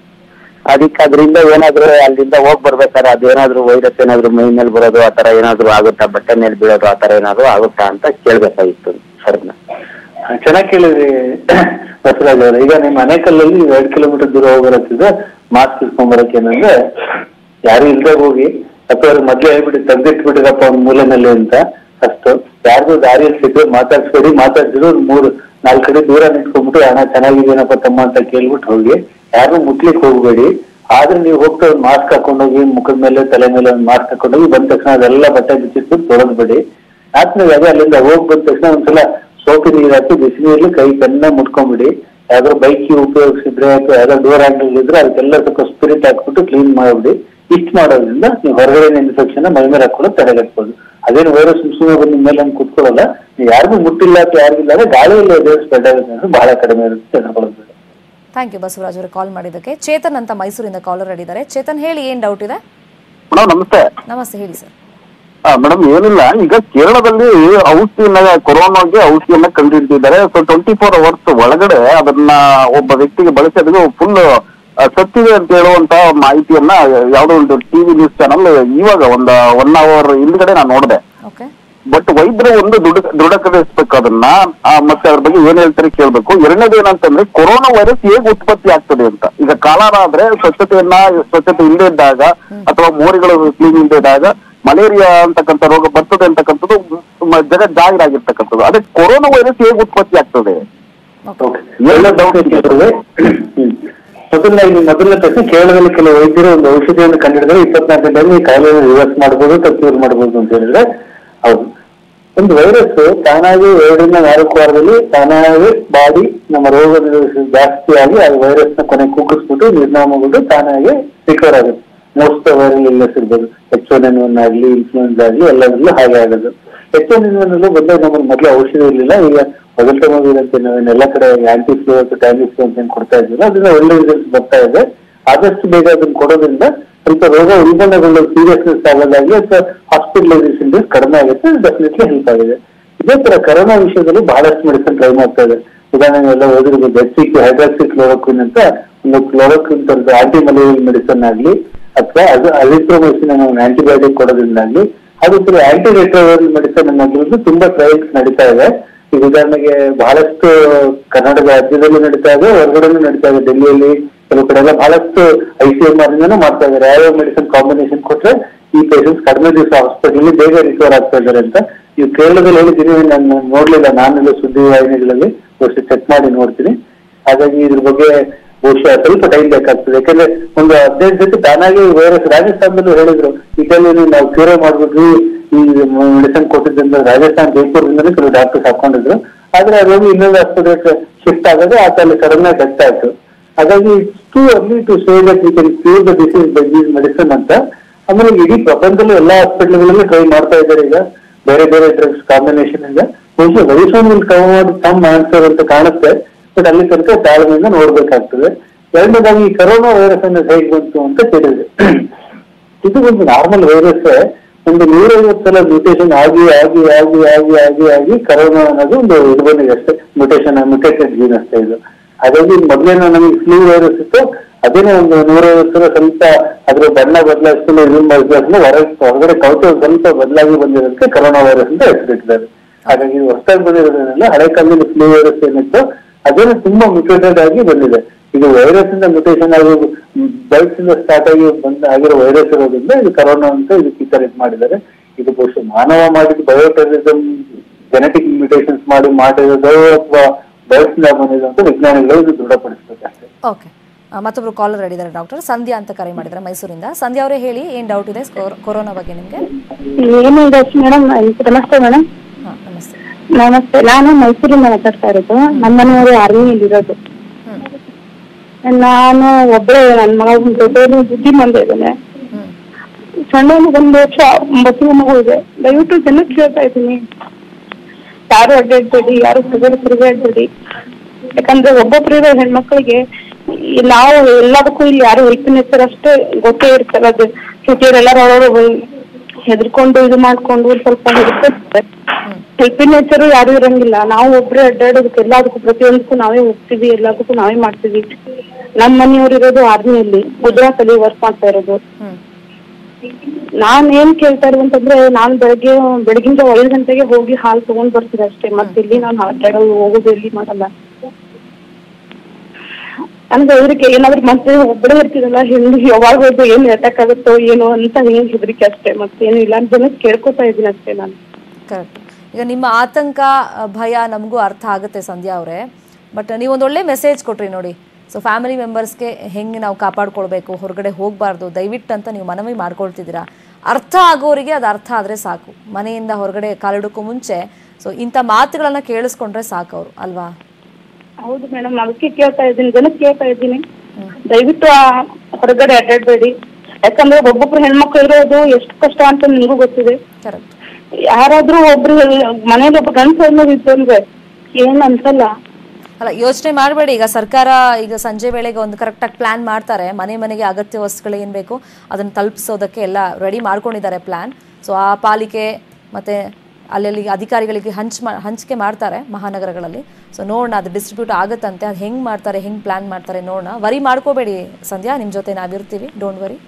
ಅದಕ್ಕೆ ಅದರಿಂದ ಏನಾದ್ರು ಅಲ್ಲಿಂದ ಹೋಗ್ ಬರ್ಬೇಕಾದ್ರೆ ಅದೇನಾದ್ರು ವೈರಸ್ ಏನಾದ್ರು ಮೈ ಮೇಲೆ ಬರೋದು ಆ ತರ ಏನಾದ್ರು ಆಗುತ್ತಾ ಬಟ್ಟೆ ಮೇಲೆ ಬೀಳೋದು ಆ ತರ ಏನಾದ್ರು ಆಗುತ್ತಾ ಅಂತ ಕೇಳ್ಬೇಕಾಗಿತ್ತು ಸರ್ನ ಚೆನ್ನಾಗಿ ಕೇಳಿದ್ರಿ ಬಸವರಾಜ್ ಅವರೇ ಈಗ ನಿಮ್ಮ ಮನೆಕಲ್ಲಲ್ಲಿ ಎರಡ್ ಕಿಲೋಮೀಟರ್ ದೂರ ಹೋಗಿರತ್ತಿದ್ರೆ ಮಾಸ್ಕ್ ಇಸ್ಕೊಂಡ್ ಬರಕ್ಕೆ ಏನಂದ್ರೆ ಯಾರು ಇಲ್ದೆ ಹೋಗಿ ಅಥವಾ ಅವ್ರು ಮೊದ್ಲೇ ಹೇಳ್ಬಿಟ್ಟು ತೆಗ್ದಿಟ್ಬಿಟ್ಟಿರಪ್ಪ ಒಂದ್ ಮೂಲೆನಲ್ಲಿ ಅಂತ ಅಷ್ಟು ಯಾರಿಗೂ ದಾರಿಯಲ್ಲಿ ಸಿಕ್ಕರೆ ಮಾತಾಡ್ಸ್ಬೇಡಿ ಮಾತಾಡ್ಸಿದ್ರು ಒಂದ್ ಮೂರು ನಾಲ್ಕು ಕಡೆ ದೂರ ನಿಂತ್ಕೊಂಡ್ಬಿಟ್ಟು ಹಣ ಚೆನ್ನಾಗಿದೇನಪ್ಪ ತಮ್ಮ ಅಂತ ಕೇಳ್ಬಿಟ್ಟು ಹೋಗಿ ಯಾರು ಮುಟ್ಲಿಕ್ಕೆ ಹೋಗ್ಬೇಡಿ ಆದ್ರೆ ನೀವು ಹೋಗ್ತಾ ಒಂದು ಮಾಸ್ಕ್ ಹಾಕೊಂಡೋಗಿ ಮುಖದ ಮೇಲೆ ತಲೆ ಮೇಲೆ ಒಂದು ಮಾಸ್ಕ್ ಹಾಕೊಂಡೋಗಿ ಬಂದ ತಕ್ಷಣ ಅದೆಲ್ಲ ಬಟ್ಟೆ ಬಿಚ್ಚಿಟ್ಬಿಟ್ಟು ತೊಳೆದ್ಬಿಡಿ ಆದ್ಮೇಲೆ ಅದೇ ಅಲ್ಲಿಂದ ಹೋಗಿ ಬಂದ ತಕ್ಷಣ ಒಂದ್ಸಲ ಸೋಪಿ ನೀರು ಹಾಕಿ ಬಿಸಿ ನೀರಲ್ಲಿ ಕೈ ಚೆನ್ನಾಗಿ ಮುಟ್ಕೊಂಡ್ಬಿಡಿ ಯಾವ್ದಾದ್ರು ಬೈಕ್ ಉಪಯೋಗಿಸಿದ್ರೆ ಅಥವಾ ಯಾವ್ದಾದ್ರು ಡೋರ್ ಹ್ಯಾಂಡಲ್ ಇದ್ರೆ ಅದಕ್ಕೆಲ್ಲ ಸ್ವಲ್ಪ ಸ್ಪಿರಿಟ್ ಹಾಕ್ಬಿಟ್ಟು ಕ್ಲೀನ್ ಮಾಡ್ಬಿಡಿ ಇಷ್ಟು ಮಾಡೋದ್ರಿಂದ ನೀವು ಹೊರಗಡೆ ಇನ್ಫೆಕ್ಷನ್ ಮೈ ಮೇಲೆ ಹಾಕೊಂಡು ತಡೆಗಟ್ಬೋದು ಅದೇನು ವೈರಸ್ ಸುಮ್ಮನೆ ಬಂದು ನಿಮ್ಮ ಮೇಲೆ ಹಂಗೆ ಕುತ್ಕೊಳ್ಳಲ್ಲ ನೀವು ಯಾರಿಗೂ ಮುಟ್ಟಿಲ್ಲ ಅಥವಾ ಯಾರಿಗಿಲ್ಲ ಅಂದ್ರೆ ಗಾಳಿಯಲ್ಲಿ ಅದೇ ಸ್ಪ್ರೆಡ್ ಆಗುತ್ತೆ ಅಂದ್ರೆ ಬಹಳ ಕಡಿಮೆ ಇರುತ್ತೆ ತಿಳ್ಕೊಳ್ಳೋದು ಥ್ಯಾಂಕ್ ಯು ಬಸವರಾಜ್ ಅವರು ಕಾಲ್ ಮಾಡಿದ್ದಕ್ಕೆ ಚೇತನ್ ಅಂತ ಮೈಸೂರಿಂದ ಕಾಲರ್ ಇದ್ದಾರೆ ಚೇತನ್ ಹೇಳಿ ಏನ್ ಡೌಟ್ ಇದೆ ಮೇಡಮ್ ನಮಸ್ತೆ ನಮಸ್ತೆ ಹೇಳಿ ಸರ್ ಮೇಡಮ್ ಏನಿಲ್ಲ ಈಗ ಕೇರಳದಲ್ಲಿ ಔಷಧಿಯನ್ನ ಕೊರೋನಾಗೆ ಔಷಧಿಯನ್ನ ಕಂಡುಹಿಡಿದಿದ್ದಾರೆ ಸೊ ಟ್ವೆಂಟಿ ಫೋರ್ ಅವರ್ಸ್ ಒಳಗಡೆ ಅದನ್ನ ಒಬ್ಬ ವ್ಯಕ್ತಿಗೆ ಬಳಸಿ ಅದಕ್ಕೆ ಫುಲ್ ಸತ್ತಿದೆ ಅಂತ ಹೇಳುವಂತ ಮಾಹಿತಿಯನ್ನ ಯಾವುದೋ ಒಂದು ಟಿವಿ ನ್ಯೂಸ್ ಚಾನಲ್ ಇವಾಗ ಒಂದ್ ಒನ್ ಅವರ್ ಹಿಂದ್ಗಡೆ ನಾನು ನೋಡಿದೆ ಓಕೆ ಬಟ್ ವೈದ್ಯರು ಒಂದು ದೃಢ ದೃಢೀಕರಿಸಬೇಕು ಅದನ್ನ ಆ, ಮತ್ತೆ ಅದ್ರ ಬಗ್ಗೆ ಏನ್ ಹೇಳ್ತಾರೆ ಕೇಳ್ಬೇಕು ಎರಡನೇದು ಏನಂತಂದ್ರೆ ಕೊರೋನಾ ವೈರಸ್ ಹೇಗೆ ಉತ್ಪತ್ತಿ ಆಗ್ತದೆ ಅಂತ ಈಗ ಕಾಲಾರ ಆದ್ರೆ ಸ್ವಚ್ಛತೆಯನ್ನ ಸ್ವಚ್ಛತೆ ಇಲ್ಲದೆ ಇದ್ದಾಗ ಅಥವಾ ಮೋರಿಗಳು ಕ್ಲೀನ್ ಇಲ್ಲದೆ ಇದ್ದಾಗ ಮಲೇರಿಯಾ ಅಂತಕ್ಕಂಥ ರೋಗ ಬರ್ತದೆ ಅಂತಕ್ಕಂಥದ್ದು ಮ- ಜಗತ್ ಜಾಹಿರ್ ಆಗಿರ್ತಕ್ಕಂಥದ್ದು ಅದೇ ಕೊರೋನಾ ವೈರಸ್ ಹೇಗೆ ಉತ್ಪತ್ತಿ ಆಗ್ತದೆ ಎಲ್ಲ ಡೌಟ್ ಕೇಳಿದ್ರೆ ಮೊದಲನೇದು ಮೊದಲನೇ ಪ್ರಶ್ನೆ ಕೇರಳದಲ್ಲಿ ಕೆಲವು ವೈದ್ಯರು ಒಂದು ಔಷಧಿಯನ್ನು ಕಂಡಿಡಿದ್ರೆ ಇಪ್ಪತ್ನಾಲ್ಕು ಗಂಟೆಯಲ್ಲಿ ಈ ಕಾಯಿಲೆಯನ್ನು ರಿವರ್ಸ್ ಮಾಡಬಹುದು ಅಥವಾ ಕ್ಯೂರ್ ಮಾಡಬಹುದು ಅಂತ ಹೇಳಿದ್ರೆ ಹೌದು ಒಂದು ವೈರಸ್ ತಾನಾಗಿ ಎರಡರಿಂದ ನಾಲ್ಕು ವಾರದಲ್ಲಿ ತಾನಾಗಿ ಬಾಡಿ ನಮ್ಮ ರೋಗ ನಿರೋಧಕ ಜಾಸ್ತಿ ಆಗಿ ಆ ವೈರಸ್ ನ ಕೊನೆ ಕುಗ್ಗಿಸ್ಬಿಟ್ಟು ನಿರ್ನಾಮಗೊಂಡು ತಾನಾಗಿ ರಿಕವರ್ ಆಗುತ್ತೆ ಮೋಸ್ಟ್ ವೈರಲ್ ಇಲ್ನೆಸ್ ಇರ್ಬೋದು ಎಚ್ ಒನ್ ಎನ್ ಒನ್ ಆಗ್ಲಿ ಇನ್ಫ್ಲೂಯೆನ್ಸ್ ಆಗ್ಲಿ ಎಲ್ಲದರಲ್ಲೂ ಹಾಗೆ ಆಗೋದು ಎಚ್ ಒನ್ ಎನ್ ಒನ್ ಬಂದಾಗ ನಮಗೆ ಮೊದಲು ಔಷಧಿ ಇರಲಿಲ್ಲ ಈಗ ಮೊದಲ ಮೊದಲು ಅಂತ ನಾವೇನೆಲ್ಲ ಕಡೆ ಆಂಟಿ ಫ್ಲೂ ಅಥವಾ ಟ್ಯಾಬ್ಲಿ ಫ್ಲೂ ಅಂತ ಏನ್ ಕೊಡ್ತಾ ಇದ್ವಿ ಅದನ್ನ ಒಳ್ಳೆ ರಿಸಲ್ಟ್ಸ್ ಬರ್ತಾ ಇದೆ ಆದಷ್ಟು ಬೇಗ ಅದನ್ನ ಕೊಡೋದ್ರಿಂದ ಸ್ವಲ್ಪ ರೋಗ ಉಲ್ಬಣಗೊಳ್ಳೋ ಸೀರಿಯಸ್ನೆಸ್ ಆಗೋದಾಗ್ಲಿ ಅಥವಾ ಹಾಸ್ಪಿಟಲೈಸೇಷನ್ ಕಡಿಮೆ ಆಗುತ್ತೆ ಡೆಫಿನೆಟ್ಲಿ ಹೆಲ್ಪ್ ಆಗಿದೆ ಇದೇ ತರ ಕರೋನಾ ವಿಷಯದಲ್ಲಿ ಬಹಳಷ್ಟು ಮೆಡಿಸಿನ್ ಟ್ರೈ ಮಾಡ್ತಾ ಇದೆ ಉದಾಹರಣೆಗೆ ಎಲ್ಲ ಓದಿರ್ಬೋದು ಎಚ್ ಸಿ ಹೈಡ್ರಾಕ್ಸಿ ಕ್ಲೋರೋಕ್ವಿನ್ ಅಂತ ಒಂದು ಕ್ಲೋರೋಕ್ವಿನ್ ತರದ ಆಂಟಿ ಮಲೇರಿಯಲ್ ಮೆಡಿಸಿನ್ ಆಗ್ಲಿ ಅಥವಾ ಅದು ಅಲಿಥ್ರೋಮೈಸಿನ್ ಅನ್ನೋ ಒಂದು ಆಂಟಿಬಯೋಟಿಕ್ ಕೊಡೋದ್ರಿಂದಾಗ್ಲಿ ಅದು ಕೂಡ ಆಂಟಿ ರೆಟ್ರೋವೈರಲ್ ಮೆಡಿಸಿನ್ ಅನ್ನೋದ್ರದ್ದು ತುಂಬಾ ಟ್ರಯಲ್ಸ್ ನಡೀತಾ ಇದೆ ಈಗ ಉದಾಹರಣೆಗೆ ಬಹಳಷ್ಟು ಕರ್ನಾಟಕ ರಾಜ್ಯದಲ್ಲೂ ನಡೀತಾ ಇದೆ ಹೊರಗಡೆನೂ ನಡೀತಾ ಇದೆ ಡೆಲ್ಲಿಯಲ್ಲಿ ಕೆಲವು ಕಡೆ ಎಲ್ಲ ಬಹಳಷ್ಟು ಐ ಸಿ ಎಂ ಆರ್ ಮಾಡ್ತಾ ಇದ್ದಾರೆ ಯಾವ್ಯಾವ ಮೆಡಿಸಿನ್ ಕಾಂಬಿನೇಷನ್ ಕೊಟ್ರೆ ಈ ಪೇಷಂಟ್ಸ್ ಕಡಿಮೆ ದಿವಸ ಹಾಸ್ಪಿಟಲ್ ಬೇಗ ರಿಕವರ್ ಆಗ್ತಾ ಇದ್ದಾರೆ ಅಂತ ನೀವು ಕೇರಳದಲ್ಲಿ ಹೇಳಿದ್ದೀನಿ ನಾನು ನೋಡ್ಲಿಲ್ಲ ನಾನೆಲ್ಲ ಸುದ್ದಿ ವಾಹಿನಿಗಳಲ್ಲಿ ಬಹುಶಃ ಚೆಕ್ ಮಾಡಿ ನೋಡ್ತೀನಿ ಹಾಗಾಗಿ ಇದ್ರ ಬಗ್ಗೆ ಬಹುಶಃ ಸ್ವಲ್ಪ ಟೈಮ್ ಬೇಕಾಗ್ತದೆ ಯಾಕಂದ್ರೆ ಒಂದು ಹದಿನೈದು ಜೊತೆ ತಾನಾಗಿ ವೈರಸ್ ರಾಜಸ್ಥಾನದಲ್ಲೂ ಹೇಳಿದ್ರು ಇಟಲಿಯಲ್ಲಿ ನಾವು ಕ್ಯೂರ್ ಮಾಡ್ಬಿಟ್ವಿ ಈ ಮೆಡಿಸಿನ್ ಕೊಟ್ಟಿದ್ದರಿಂದ ರಾಜಸ್ಥಾನ ಜೈಪುರದಿಂದಲೇ ಕೆಲವು ಡಾಕ್ಟರ್ಸ್ ಹಾಕೊಂಡಿದ್ರು ಆದ್ರೆ ಅದು ಹೋಗಿ ಇನ್ನೊಂದು ಆಸ್ಪತ್ರೆಗೆ ಶಿಫ್ಟ್ ಆಗೋದು ಆತ ಅಲ್ಲಿ ಸಡನ್ ಆಗಿ ಡೆತ್ ಆಯ್ತು ಹಾಗಾಗಿ too early to say that we can cure the disease by these medicine ಅಂತ ಆಮೇಲೆ ಇಡೀ ಪ್ರಪಂಚದಲ್ಲಿ ಎಲ್ಲಾ ಹಾಸ್ಪಿಟಲ್ಗಳಲ್ಲಿ ಟ್ರೈ ಮಾಡ್ತಾ ಇದ್ದಾರೆ ಈಗ ಬೇರೆ ಬೇರೆ ಡ್ರಗ್ಸ್ ಕಾಂಬಿನೇಷನ್ ಇಂದ ಬಹುಶಃ very soon will come out some answer ಅಂತ ಕಾಣುತ್ತೆ ಬಟ್ ಅಲ್ಲಿ ತನಕ ತಾಳ್ಮೆಯಿಂದ ನೋಡ್ಬೇಕಾಗ್ತದೆ ಎರಡನೇದಾಗಿ ಈ ಕರೋನಾ ವೈರಸ್ ಅನ್ನು ಹೇಗೆ ಬಂತು ಅಂತ ಕೇಳಿದ್ರೆ ಇದು ಒಂದು ನಾರ್ಮಲ್ ವೈರಸ್ ಒಂದು ನೂರೈವತ್ತು ಸಲ ಮ್ಯೂಟೇಷನ್ ಆಗಿ ಆಗಿ ಆಗಿ ಆಗಿ ಆಗಿ ಆಗಿ ಕರೋನಾ ಅನ್ನೋದು ಒಂದು ಇದು ಬಂದಿದೆ ಅಷ್ಟೇ ಮ್ಯೂಟೇಷನ್ ಮ್ಯೂಟೇಟೆಡ್ ಜೀನ್ ಅಷ್ಟೇ ಇದು ಹಾಗಾಗಿ ಮೊದಲೇನೋ ನಮಗೆ ಫ್ಲೂ ವೈರಸ್ ಇತ್ತು ಅದೇನೇ ಒಂದು ನೂರೈವತ್ತು ಸಲ ಸ್ವಲ್ಪ ಅದ್ರ ಬಣ್ಣ ಬದಲಾಯಿಸ್ಕೊಂಡು ಇದು ಬದಲಾಯಿಸ್ಕೊಂಡು ಹೊರಗೆ ಹೊರಗಡೆ ಕವಚ ಸ್ವಲ್ಪ ಬದಲಾಗಿ ಬಂದಿರೋದಕ್ಕೆ ಕರೋನಾ ವೈರಸ್ ಅಂತ ಹೆಸರಿಟ್ಟಿದ್ದಾರೆ ಹಾಗಾಗಿ ಹೊಸದಾಗಿ ಬಂದಿರೋದ್ರಿಂದ ಹಳೆ ಕಾಲದಲ್ಲಿ ಫ್ಲೂ ವೈರಸ್ ಏನಿತ್ತು ಅದೇನು ತುಂಬಾ ಮ್ಯೂಟೇಟೆಡ್ ಆಗಿ ಬಂದಿದೆ ಇದು ವೈರಸ್ ಇಂದ ಮ್ಯೂಟೇಷನ್ ಆಗಿ ಬೈಟ್ಸ್ ಇಂದ ಸ್ಟಾರ್ಟ್ ಆಗಿ ಬಂದ ಆಗಿರೋ ವೈರಸ್ ಇರೋದ್ರಿಂದ ಇದು ಕರೋನಾ ಅಂತ ಇದಕ್ಕೆ ಈ ತರ ಇದು ಮಾಡಿದ್ದಾರೆ ಇದು ಬಹುಶಃ ಮಾನವ ಮಾಡಿದ ಬಯೋಟೆರರಿಸಮ್ ಜೆನೆಟಿಕ್ ಮ್ಯೂಟೇಷನ್ಸ್ ಮಾಡಿ ಮಾಡಿರೋದು ಅಥವಾ ಬೈಟ್ಸ್ ಇಂದ ಬಂದಿದೆ ಅಂತ ವಿಜ್ಞಾನಿಗಳು ಇದು ದೃಢಪಡಿಸ್ಬೇಕಷ್ಟೇ ಓಕೆ ಮತ್ತೊಬ್ರು ಕಾಲರ್ ಇದ್ದಾರೆ ಡಾಕ್ಟರ್ ಸಂಧ್ಯಾ ಅಂತ ಕರೆ ಮಾಡಿದ್ದಾರೆ ಮೈಸೂರಿಂದ ಸಂಧ್ಯಾ ಅವರೇ ಹೇಳಿ ಏನ್ ಡೌಟ್ ಇದೆ ಕೊರ- ಕೊರೋನಾ ಬಗ್ಗೆ ನಿಮ್ಗೆ ಏನಿದೆ ಮೇಡಮ್ ನಮಸ್ತೆ ಮೇಡಮ್ ಹಾ ನಮಸ್ತೆ ನಮಸ್ತೆ ನಾನು ಮೈಸೂರಿಂದ ಮಾತಾಡ್ತಾ ಇರೋದು ನಮ್ಮ ಮನೆಯವರು ಆರ್ಮಿಯಲ್ಲಿ ಇರೋದು ನಾನು ಒಬ್ಬಳೆ ನನ್ನ ಮಗ ದೊಡ್ಡವನು ಬುದ್ಧಿ ಮಂದ ಇದ್ದಾನೆ ಸಣ್ಣವನು ಒಂದು ವರ್ಷ ಒಂಬತ್ತು ಮಗು ಇದೆ ದಯವಿಟ್ಟು ಜನಕ್ಕೆ ಕೇಳ್ತಾ ಇದ್ದೀನಿ ಯಾರು ಅಡ್ಡಾಡ್ಬೇಡಿ ಯಾರು ಸಿಗರು ತಿರುಗಾಡ್ಬೇಡಿ ಯಾಕಂದ್ರೆ ಒಬ್ಬೊಬ್ಬರಿರೋ ಹೆಣ್ಮಕ್ಳಿಗೆ ಈ ನಾವು ಎಲ್ಲದಕ್ಕೂ ಇಲ್ಲಿ ಯಾರು ಹೆಲ್ಪಿನ ಅಷ್ಟೇ ಗೊತ್ತೇ ಇರ್ತಾರೆ ಅದು ಸಿಟಿಯವರೆಲ್ಲರೂ ಅವರು ಹೆದರ್ಕೊಂಡು ಇದು ಮಾಡ್ಕೊಂಡು ಒಂದ್ ಸ್ವಲ್ಪ ಹೆದರ್ಕೊತಾರೆ ಹೆಲ್ಪಿನ ನೇಚರ್ ಯಾರು ಇರಂಗಿಲ್ಲ ನಾವು ಒಬ್ರೇ ಅಡ್ಡಾಡೋದಕ್ಕೆ ಎಲ್ಲದಕ್ಕೂ ಪ್ರತಿಯೊಂದಕ್ಕೂ ನಾವೇ ಹೋಗ್ತೀವಿ ಎಲ್ಲದಕ್ಕೂ ನಾವೇ ಮಾಡ್ತೀವಿ ನಮ್ಮ ಮನೆಯವ್ರು ಇರೋದು ಆರ್ಮಿಯಲ್ಲಿ ಗುಜರಾತ್ ಅಲ್ಲಿ ವರ್ಕ್ ಮಾಡ್ತಾ ಇರೋದು ನಾನ್ ಏನ್ ಕೇಳ್ತಾ ಇರೋದು ಅಂತಂದ್ರೆ ನಾನ್ ಬೆಳಗ್ಗೆ ಬೆಳಗಿನ ಜಾವ ಐದು ಗಂಟೆಗೆ ಹೋಗಿ ಹಾಲು ತಗೊಂಡ್ ಬರ್ತೀನಿ ಅಷ್ಟೇ ಮತ್ತೆ ಇಲ್ಲಿ ನಾನು ಅಡ್ಡಾಡೋದು ಹೋಗೋದು ಎಲ್ಲಿ ಮಾಡಲ್ಲ ನನ್ಗೆ ಹೆದರಿಕೆ ಏನಾದ್ರು ಮತ್ತೆ ಒಬ್ಬಳೇ ಇರ್ತೀರಲ್ಲ ಹಿಂದೆ ಯಾವಾಗ ಹೋದ್ರು ಏನ್ ಅಟ್ಯಾಕ್ ಆಗುತ್ತೋ ಏನೋ ಅಂತ ಹಿಂಗ್ ಹೆದರಿಕೆ ಅಷ್ಟೇ ಮತ್ತೆ ಏನು ಇಲ್ಲ ಜನಕ್ಕೆ ಕೇಳ್ಕೊತಾ ಇದೀನಿ ಅಷ್ಟೇ ನಾನು ಕರೆಕ್ಟ್ ಈಗ ನಿಮ್ಮ ಆತಂಕ ಆ, ಭಯ ನಮಗೂ ಅರ್ಥ ಆಗುತ್ತೆ ಸಂಧ್ಯಾ ಅವರೇ ಬಟ್ ನೀವೊಂದು ಒಳ್ಳೆ ಮೆಸೇಜ್ ಕೊಟ್ರಿ ನೋಡಿ ಸೊ ಫ್ಯಾಮಿಲಿ ಮೆಂಬರ್ಸ್ಗೆ ಹೆಂಗೆ ನಾವು ಕಾಪಾಡ್ಕೊಳ್ಬೇಕು ಹೊರಗಡೆ ಹೋಗಬಾರ್ದು ದಯವಿಟ್ಟು ಅಂತ ನೀವು ಮನವಿ ಮಾಡ್ಕೊಳ್ತಿದ್ದೀರಾ ಅರ್ಥ ಆಗೋರಿಗೆ ಅದು ಅರ್ಥ ಆದರೆ ಸಾಕು ಮನೆಯಿಂದ ಹೊರಗಡೆ ಕಾಲಿಡೋಕ್ಕೂ ಮುಂಚೆ ಸೊ ಇಂಥ ಮಾತುಗಳನ್ನ ಕೇಳಿಸ್ಕೊಂಡ್ರೆ ಸಾಕು ಅವರು ಅಲ್ವಾ ಹೌದು ಮೇಡಮ್ ಅದಕ್ಕೆ ಕೇಳ್ತಾ ಇದ್ದೀನಿ ಜನಕ್ಕೆ ಕೇಳ್ತಾ ಇದ್ದೀನಿ ದಯವಿಟ್ಟು ಆ ಹೊರಗಡೆ ಅಡ್ಡಾಡ್ಬೇಡಿ ಯಾಕಂದ್ರೆ ಒಬ್ಬೊಬ್ರು ಹೆಣ್ಮಕ್ಳು ಇರೋದು ಎಷ್ಟು ಕಷ್ಟ ಅಂತ ನಿಮಗೂ ಗೊತ್ತಿದೆ ಕರೆಕ್ಟ್ ಯಾರಾದ್ರೂ ಒಬ್ರು ಮನೇಲಿ ಒಬ್ಬ ಗಂಡಸ ಅನ್ನೋದು ಇದ್ದಂದ್ರೆ ಏನ್ ಅನ್ಸಲ್ಲ ಅಲ್ಲ ಯೋಚನೆ ಮಾಡಬೇಡಿ ಈಗ ಸರ್ಕಾರ ಈಗ ಸಂಜೆ ವೇಳೆಗೆ ಒಂದು ಕರೆಕ್ಟಾಗಿ ಪ್ಲ್ಯಾನ್ ಮಾಡ್ತಾರೆ ಮನೆ ಮನೆಗೆ ಅಗತ್ಯ ವಸ್ತುಗಳು ಏನು ಬೇಕು ಅದನ್ನು ತಲುಪಿಸೋದಕ್ಕೆ ಎಲ್ಲ ರೆಡಿ ಮಾಡ್ಕೊಂಡಿದ್ದಾರೆ ಪ್ಲ್ಯಾನ್ ಸೊ ಆ ಪಾಲಿಕೆ ಮತ್ತು ಅಲ್ಲಲ್ಲಿ ಅಧಿಕಾರಿಗಳಿಗೆ ಹಂಚ್ ಮಾ ಹಂಚಿಕೆ ಮಾಡ್ತಾರೆ ಮಹಾನಗರಗಳಲ್ಲಿ ಸೊ ನೋಡೋಣ ಅದು ಡಿಸ್ಟ್ರಿಬ್ಯೂಟ್ ಆಗುತ್ತಂತೆ ಅದು ಹೆಂಗೆ ಮಾಡ್ತಾರೆ ಹೆಂಗೆ ಪ್ಲ್ಯಾನ್ ಮಾಡ್ತಾರೆ ನೋಡೋಣ ವರಿ ಮಾಡ್ಕೋಬೇಡಿ ಸಂಧ್ಯಾ ನಿಮ್ಮ ಜೊತೆ ನಾವಿರ್ತೀವಿ don't worry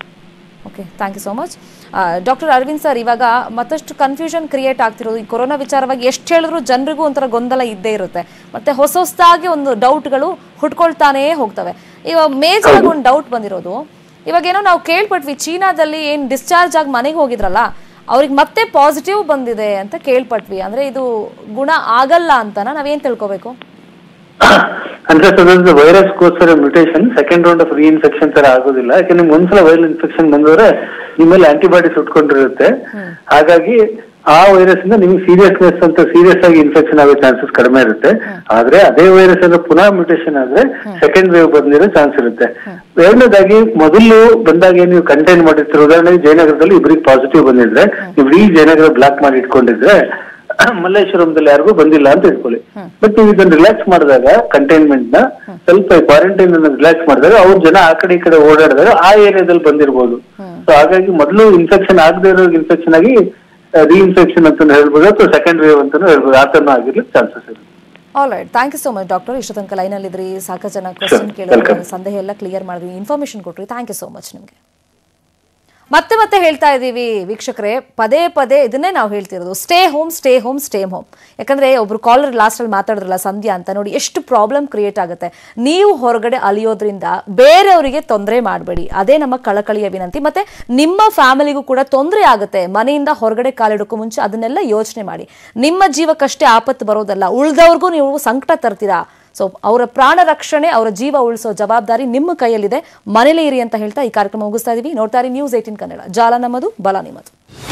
okay thank you so much doctor Arvind sir ಇವಾಗ ಮತ್ತಷ್ಟು ಕನ್ಫ್ಯೂಷನ್ ಕ್ರಿಯೇಟ್ ಆಗ್ತಿರೋದು ಈ ಕೊರೋನಾ ವಿಚಾರವಾಗಿ ಎಷ್ಟು ಹೇಳಿದ್ರು ಜನರಿಗೂ ಒಂಥರ ಗೊಂದಲ ಇದ್ದೇ ಇರುತ್ತೆ ಮತ್ತೆ ಹೊಸ ಹೊಸದಾಗಿ ಒಂದು ಡೌಟ್ಗಳು ಹುಟ್ಕೊಳ್ತಾನೇ ಹೋಗ್ತವೆ ಇವಾಗ ಮೇಜರ್ ಆಗಿ ಒಂದು ಡೌಟ್ ಬಂದಿರೋದು ಇವಾಗ ಏನೋ ನಾವು ಕೇಳ್ಪಟ್ವಿ ಚೀನಾದಲ್ಲಿ ಏನು ಡಿಸ್ಚಾರ್ಜ್ ಆಗಿ ಮನೆಗೆ ಹೋಗಿದ್ರಲ್ಲ ಅವ್ರಿಗೆ ಮತ್ತೆ ಪಾಸಿಟಿವ್ ಬಂದಿದೆ ಅಂತ ಕೇಳ್ಪಟ್ವಿ ಅಂದ್ರೆ ಇದು ಗುಣ ಆಗಲ್ಲ ಅಂತನಾ ನಾವೇನ್ ತಿಳ್ಕೊಬೇಕು ಅಂದ್ರೆ ಸೊ ವೈರಸ್ಗೋಸ್ಕರ mutation second round of reinfection ತರ ಆಗೋದಿಲ್ಲ ಯಾಕೆ ನಿಮ್ಗೆ ಒಂದ್ಸಲ ವೈರಲ್ ಇನ್ಫೆಕ್ಷನ್ ಬಂದವ್ರೆ ನಿಮ್ಮಲ್ಲಿ ಆಂಟಿಬಾಡೀಸ್ ಉಟ್ಕೊಂಡಿರುತ್ತೆ ಹಾಗಾಗಿ ಆ ವೈರಸ್ ಇಂದ ನಿಮ್ಗೆ ಸೀರಿಯಸ್ನೆಸ್ ಅಂತ ಸೀರಿಯಸ್ ಆಗಿ ಇನ್ಫೆಕ್ಷನ್ ಆಗೋ ಚಾನ್ಸಸ್ ಕಡಿಮೆ ಇರುತ್ತೆ ಆದ್ರೆ ಅದೇ ವೈರಸ್ ಅಂದ್ರೆ ಪುನಃ ಮ್ಯೂಟೇಷನ್ ಆದ್ರೆ ಸೆಕೆಂಡ್ ವೇವ್ ಬಂದಿರೋ ಚಾನ್ಸ್ ಇರುತ್ತೆ ಎರಡನೇದಾಗಿ ಮೊದಲು ಬಂದಾಗ ನೀವು ಕಂಟೈನ್ ಮಾಡಿರ್ತೀರ ಉದಾಹರಣೆಗೆ ಜಯನಗರದಲ್ಲಿ ಇಬ್ಬರಿಗೆ ಪಾಸಿಟಿವ್ ಬಂದಿದ್ರೆ ನೀವು ಇಡೀ ಜಯನಗರ ಬ್ಲಾಕ್ ಮಾಡಿ ಇಟ್ಕೊಂಡಿದ್ರೆ ಮಲ್ಲೇಶ್ವರಂದಲ್ಲಿ ಯಾರಿಗೂ ಬಂದಿಲ್ಲ ಅಂತ ಇಟ್ಕೊಳ್ಳಿ ಬಟ್ ನೀವು ಇದನ್ನ ರಿಲ್ಯಾಕ್ಸ್ ಮಾಡಿದಾಗ ಕಂಟೈನ್ಮೆಂಟ್ ನ ಸ್ವಲ್ಪ ಕ್ವಾರಂಟೈನ್ ಅನ್ನ ರಿಲ್ಯಾಕ್ಸ್ ಮಾಡಿದಾಗ ಅವ್ರ ಜನ ಆ ಕಡೆ ಈ ಕಡೆ ಓಡಾಡಿದಾಗ ಆ ಏರಿಯಾದಲ್ಲಿ ಬಂದಿರ್ಬೋದು ಸೊ ಹಾಗಾಗಿ ಮೊದಲು ಇನ್ಫೆಕ್ಷನ್ ಆಗದೆ ಇರೋ ಇನ್ಫೆಕ್ಷನ್ ಆಗಿ ರೀಇನ್ಫೆಕ್ಷನ್ ಅಂತ ಹೇಳ್ಬೋದು ಅಥವಾ ಸೆಕೆಂಡ್ ವೇವ್ ಅಂತಾನು ಹೇಳ್ಬೋದು ಆ ತರ ಆಗಿರ್ಲಿಕ್ಕೆ ಚಾನ್ಸಸ್ ಇರುತ್ತೆ all right thank you so much doctor ಇಷ್ಟು ತನಕ ಲೈನಲ್ಲಿ ಇದ್ರಿ ಸಾಕಷ್ಟು ಜನ ಕ್ವಶನ್ ಕೇಳಿದ್ರು welcome. ಸಂದೇಹ ಎಲ್ಲ ಕ್ಲಿಯರ್ ಮಾಡಿದ್ವಿ ಇನ್ಫಾರ್ಮೇಶನ್ ಕೊಟ್ರಿ ಥ್ಯಾಂಕ್ ಯು ಸೋ ಮಚ್ ನಿಮಗೆ ಮತ್ತೆ ಮತ್ತೆ ಹೇಳ್ತಾ ಇದ್ದೀವಿ ವೀಕ್ಷಕರೇ ಪದೇ ಪದೇ ಇದನ್ನೇ ನಾವು ಹೇಳ್ತಿರೋದು stay home stay home stay home ಯಾಕಂದ್ರೆ ಒಬ್ರು ಕಾಲರ್ ಲಾಸ್ಟಲ್ಲಿ ಮಾತಾಡಿದ್ರಲ್ಲ ಸಂಧ್ಯಾ ಅಂತ ನೋಡಿ ಎಷ್ಟು ಪ್ರಾಬ್ಲಮ್ ಕ್ರಿಯೇಟ್ ಆಗುತ್ತೆ ನೀವು ಹೊರಗಡೆ ಅಲಿಯೋದ್ರಿಂದ ಬೇರೆಯವರಿಗೆ ತೊಂದರೆ ಮಾಡಬೇಡಿ ಅದೇ ನಮ್ಮ ಕಳಕಳಿಯ ವಿನಂತಿ ಮತ್ತೆ ನಿಮ್ಮ ಫ್ಯಾಮಿಲಿಗೂ ಕೂಡ ತೊಂದರೆ ಆಗುತ್ತೆ ಮನೆಯಿಂದ ಹೊರಗಡೆ ಕಾಲಿಡೋಕ್ಕೂ ಮುಂಚೆ ಅದನ್ನೆಲ್ಲ ಯೋಚನೆ ಮಾಡಿ ನಿಮ್ಮ ಜೀವಕ್ಕಷ್ಟೇ ಆಪತ್ತು ಬರೋದಲ್ಲ ಉಳ್ದವ್ರಿಗೂ ನೀವು ಸಂಕಟ ತರ್ತೀರಾ ಸೊ ಅವರ ಪ್ರಾಣ ರಕ್ಷಣೆ ಅವರ ಜೀವ ಉಳಿಸೋ ಜವಾಬ್ದಾರಿ ನಿಮ್ಮ ಕೈಯಲ್ಲಿದೆ ಮನೇಲೇ ಇರಿ ಅಂತ ಹೇಳ್ತಾ ಈ ಕಾರ್ಯಕ್ರಮ ಮುಗಿಸ್ತಾ ಇದೀವಿ ನೋಡ್ತಾ ಇರಿ ನ್ಯೂಸ್ ಏಟಿನ್ ಕನ್ನಡ ಜಾಲ ನಮ್ಮದು ಬಲ ನಿಮ್ಮದು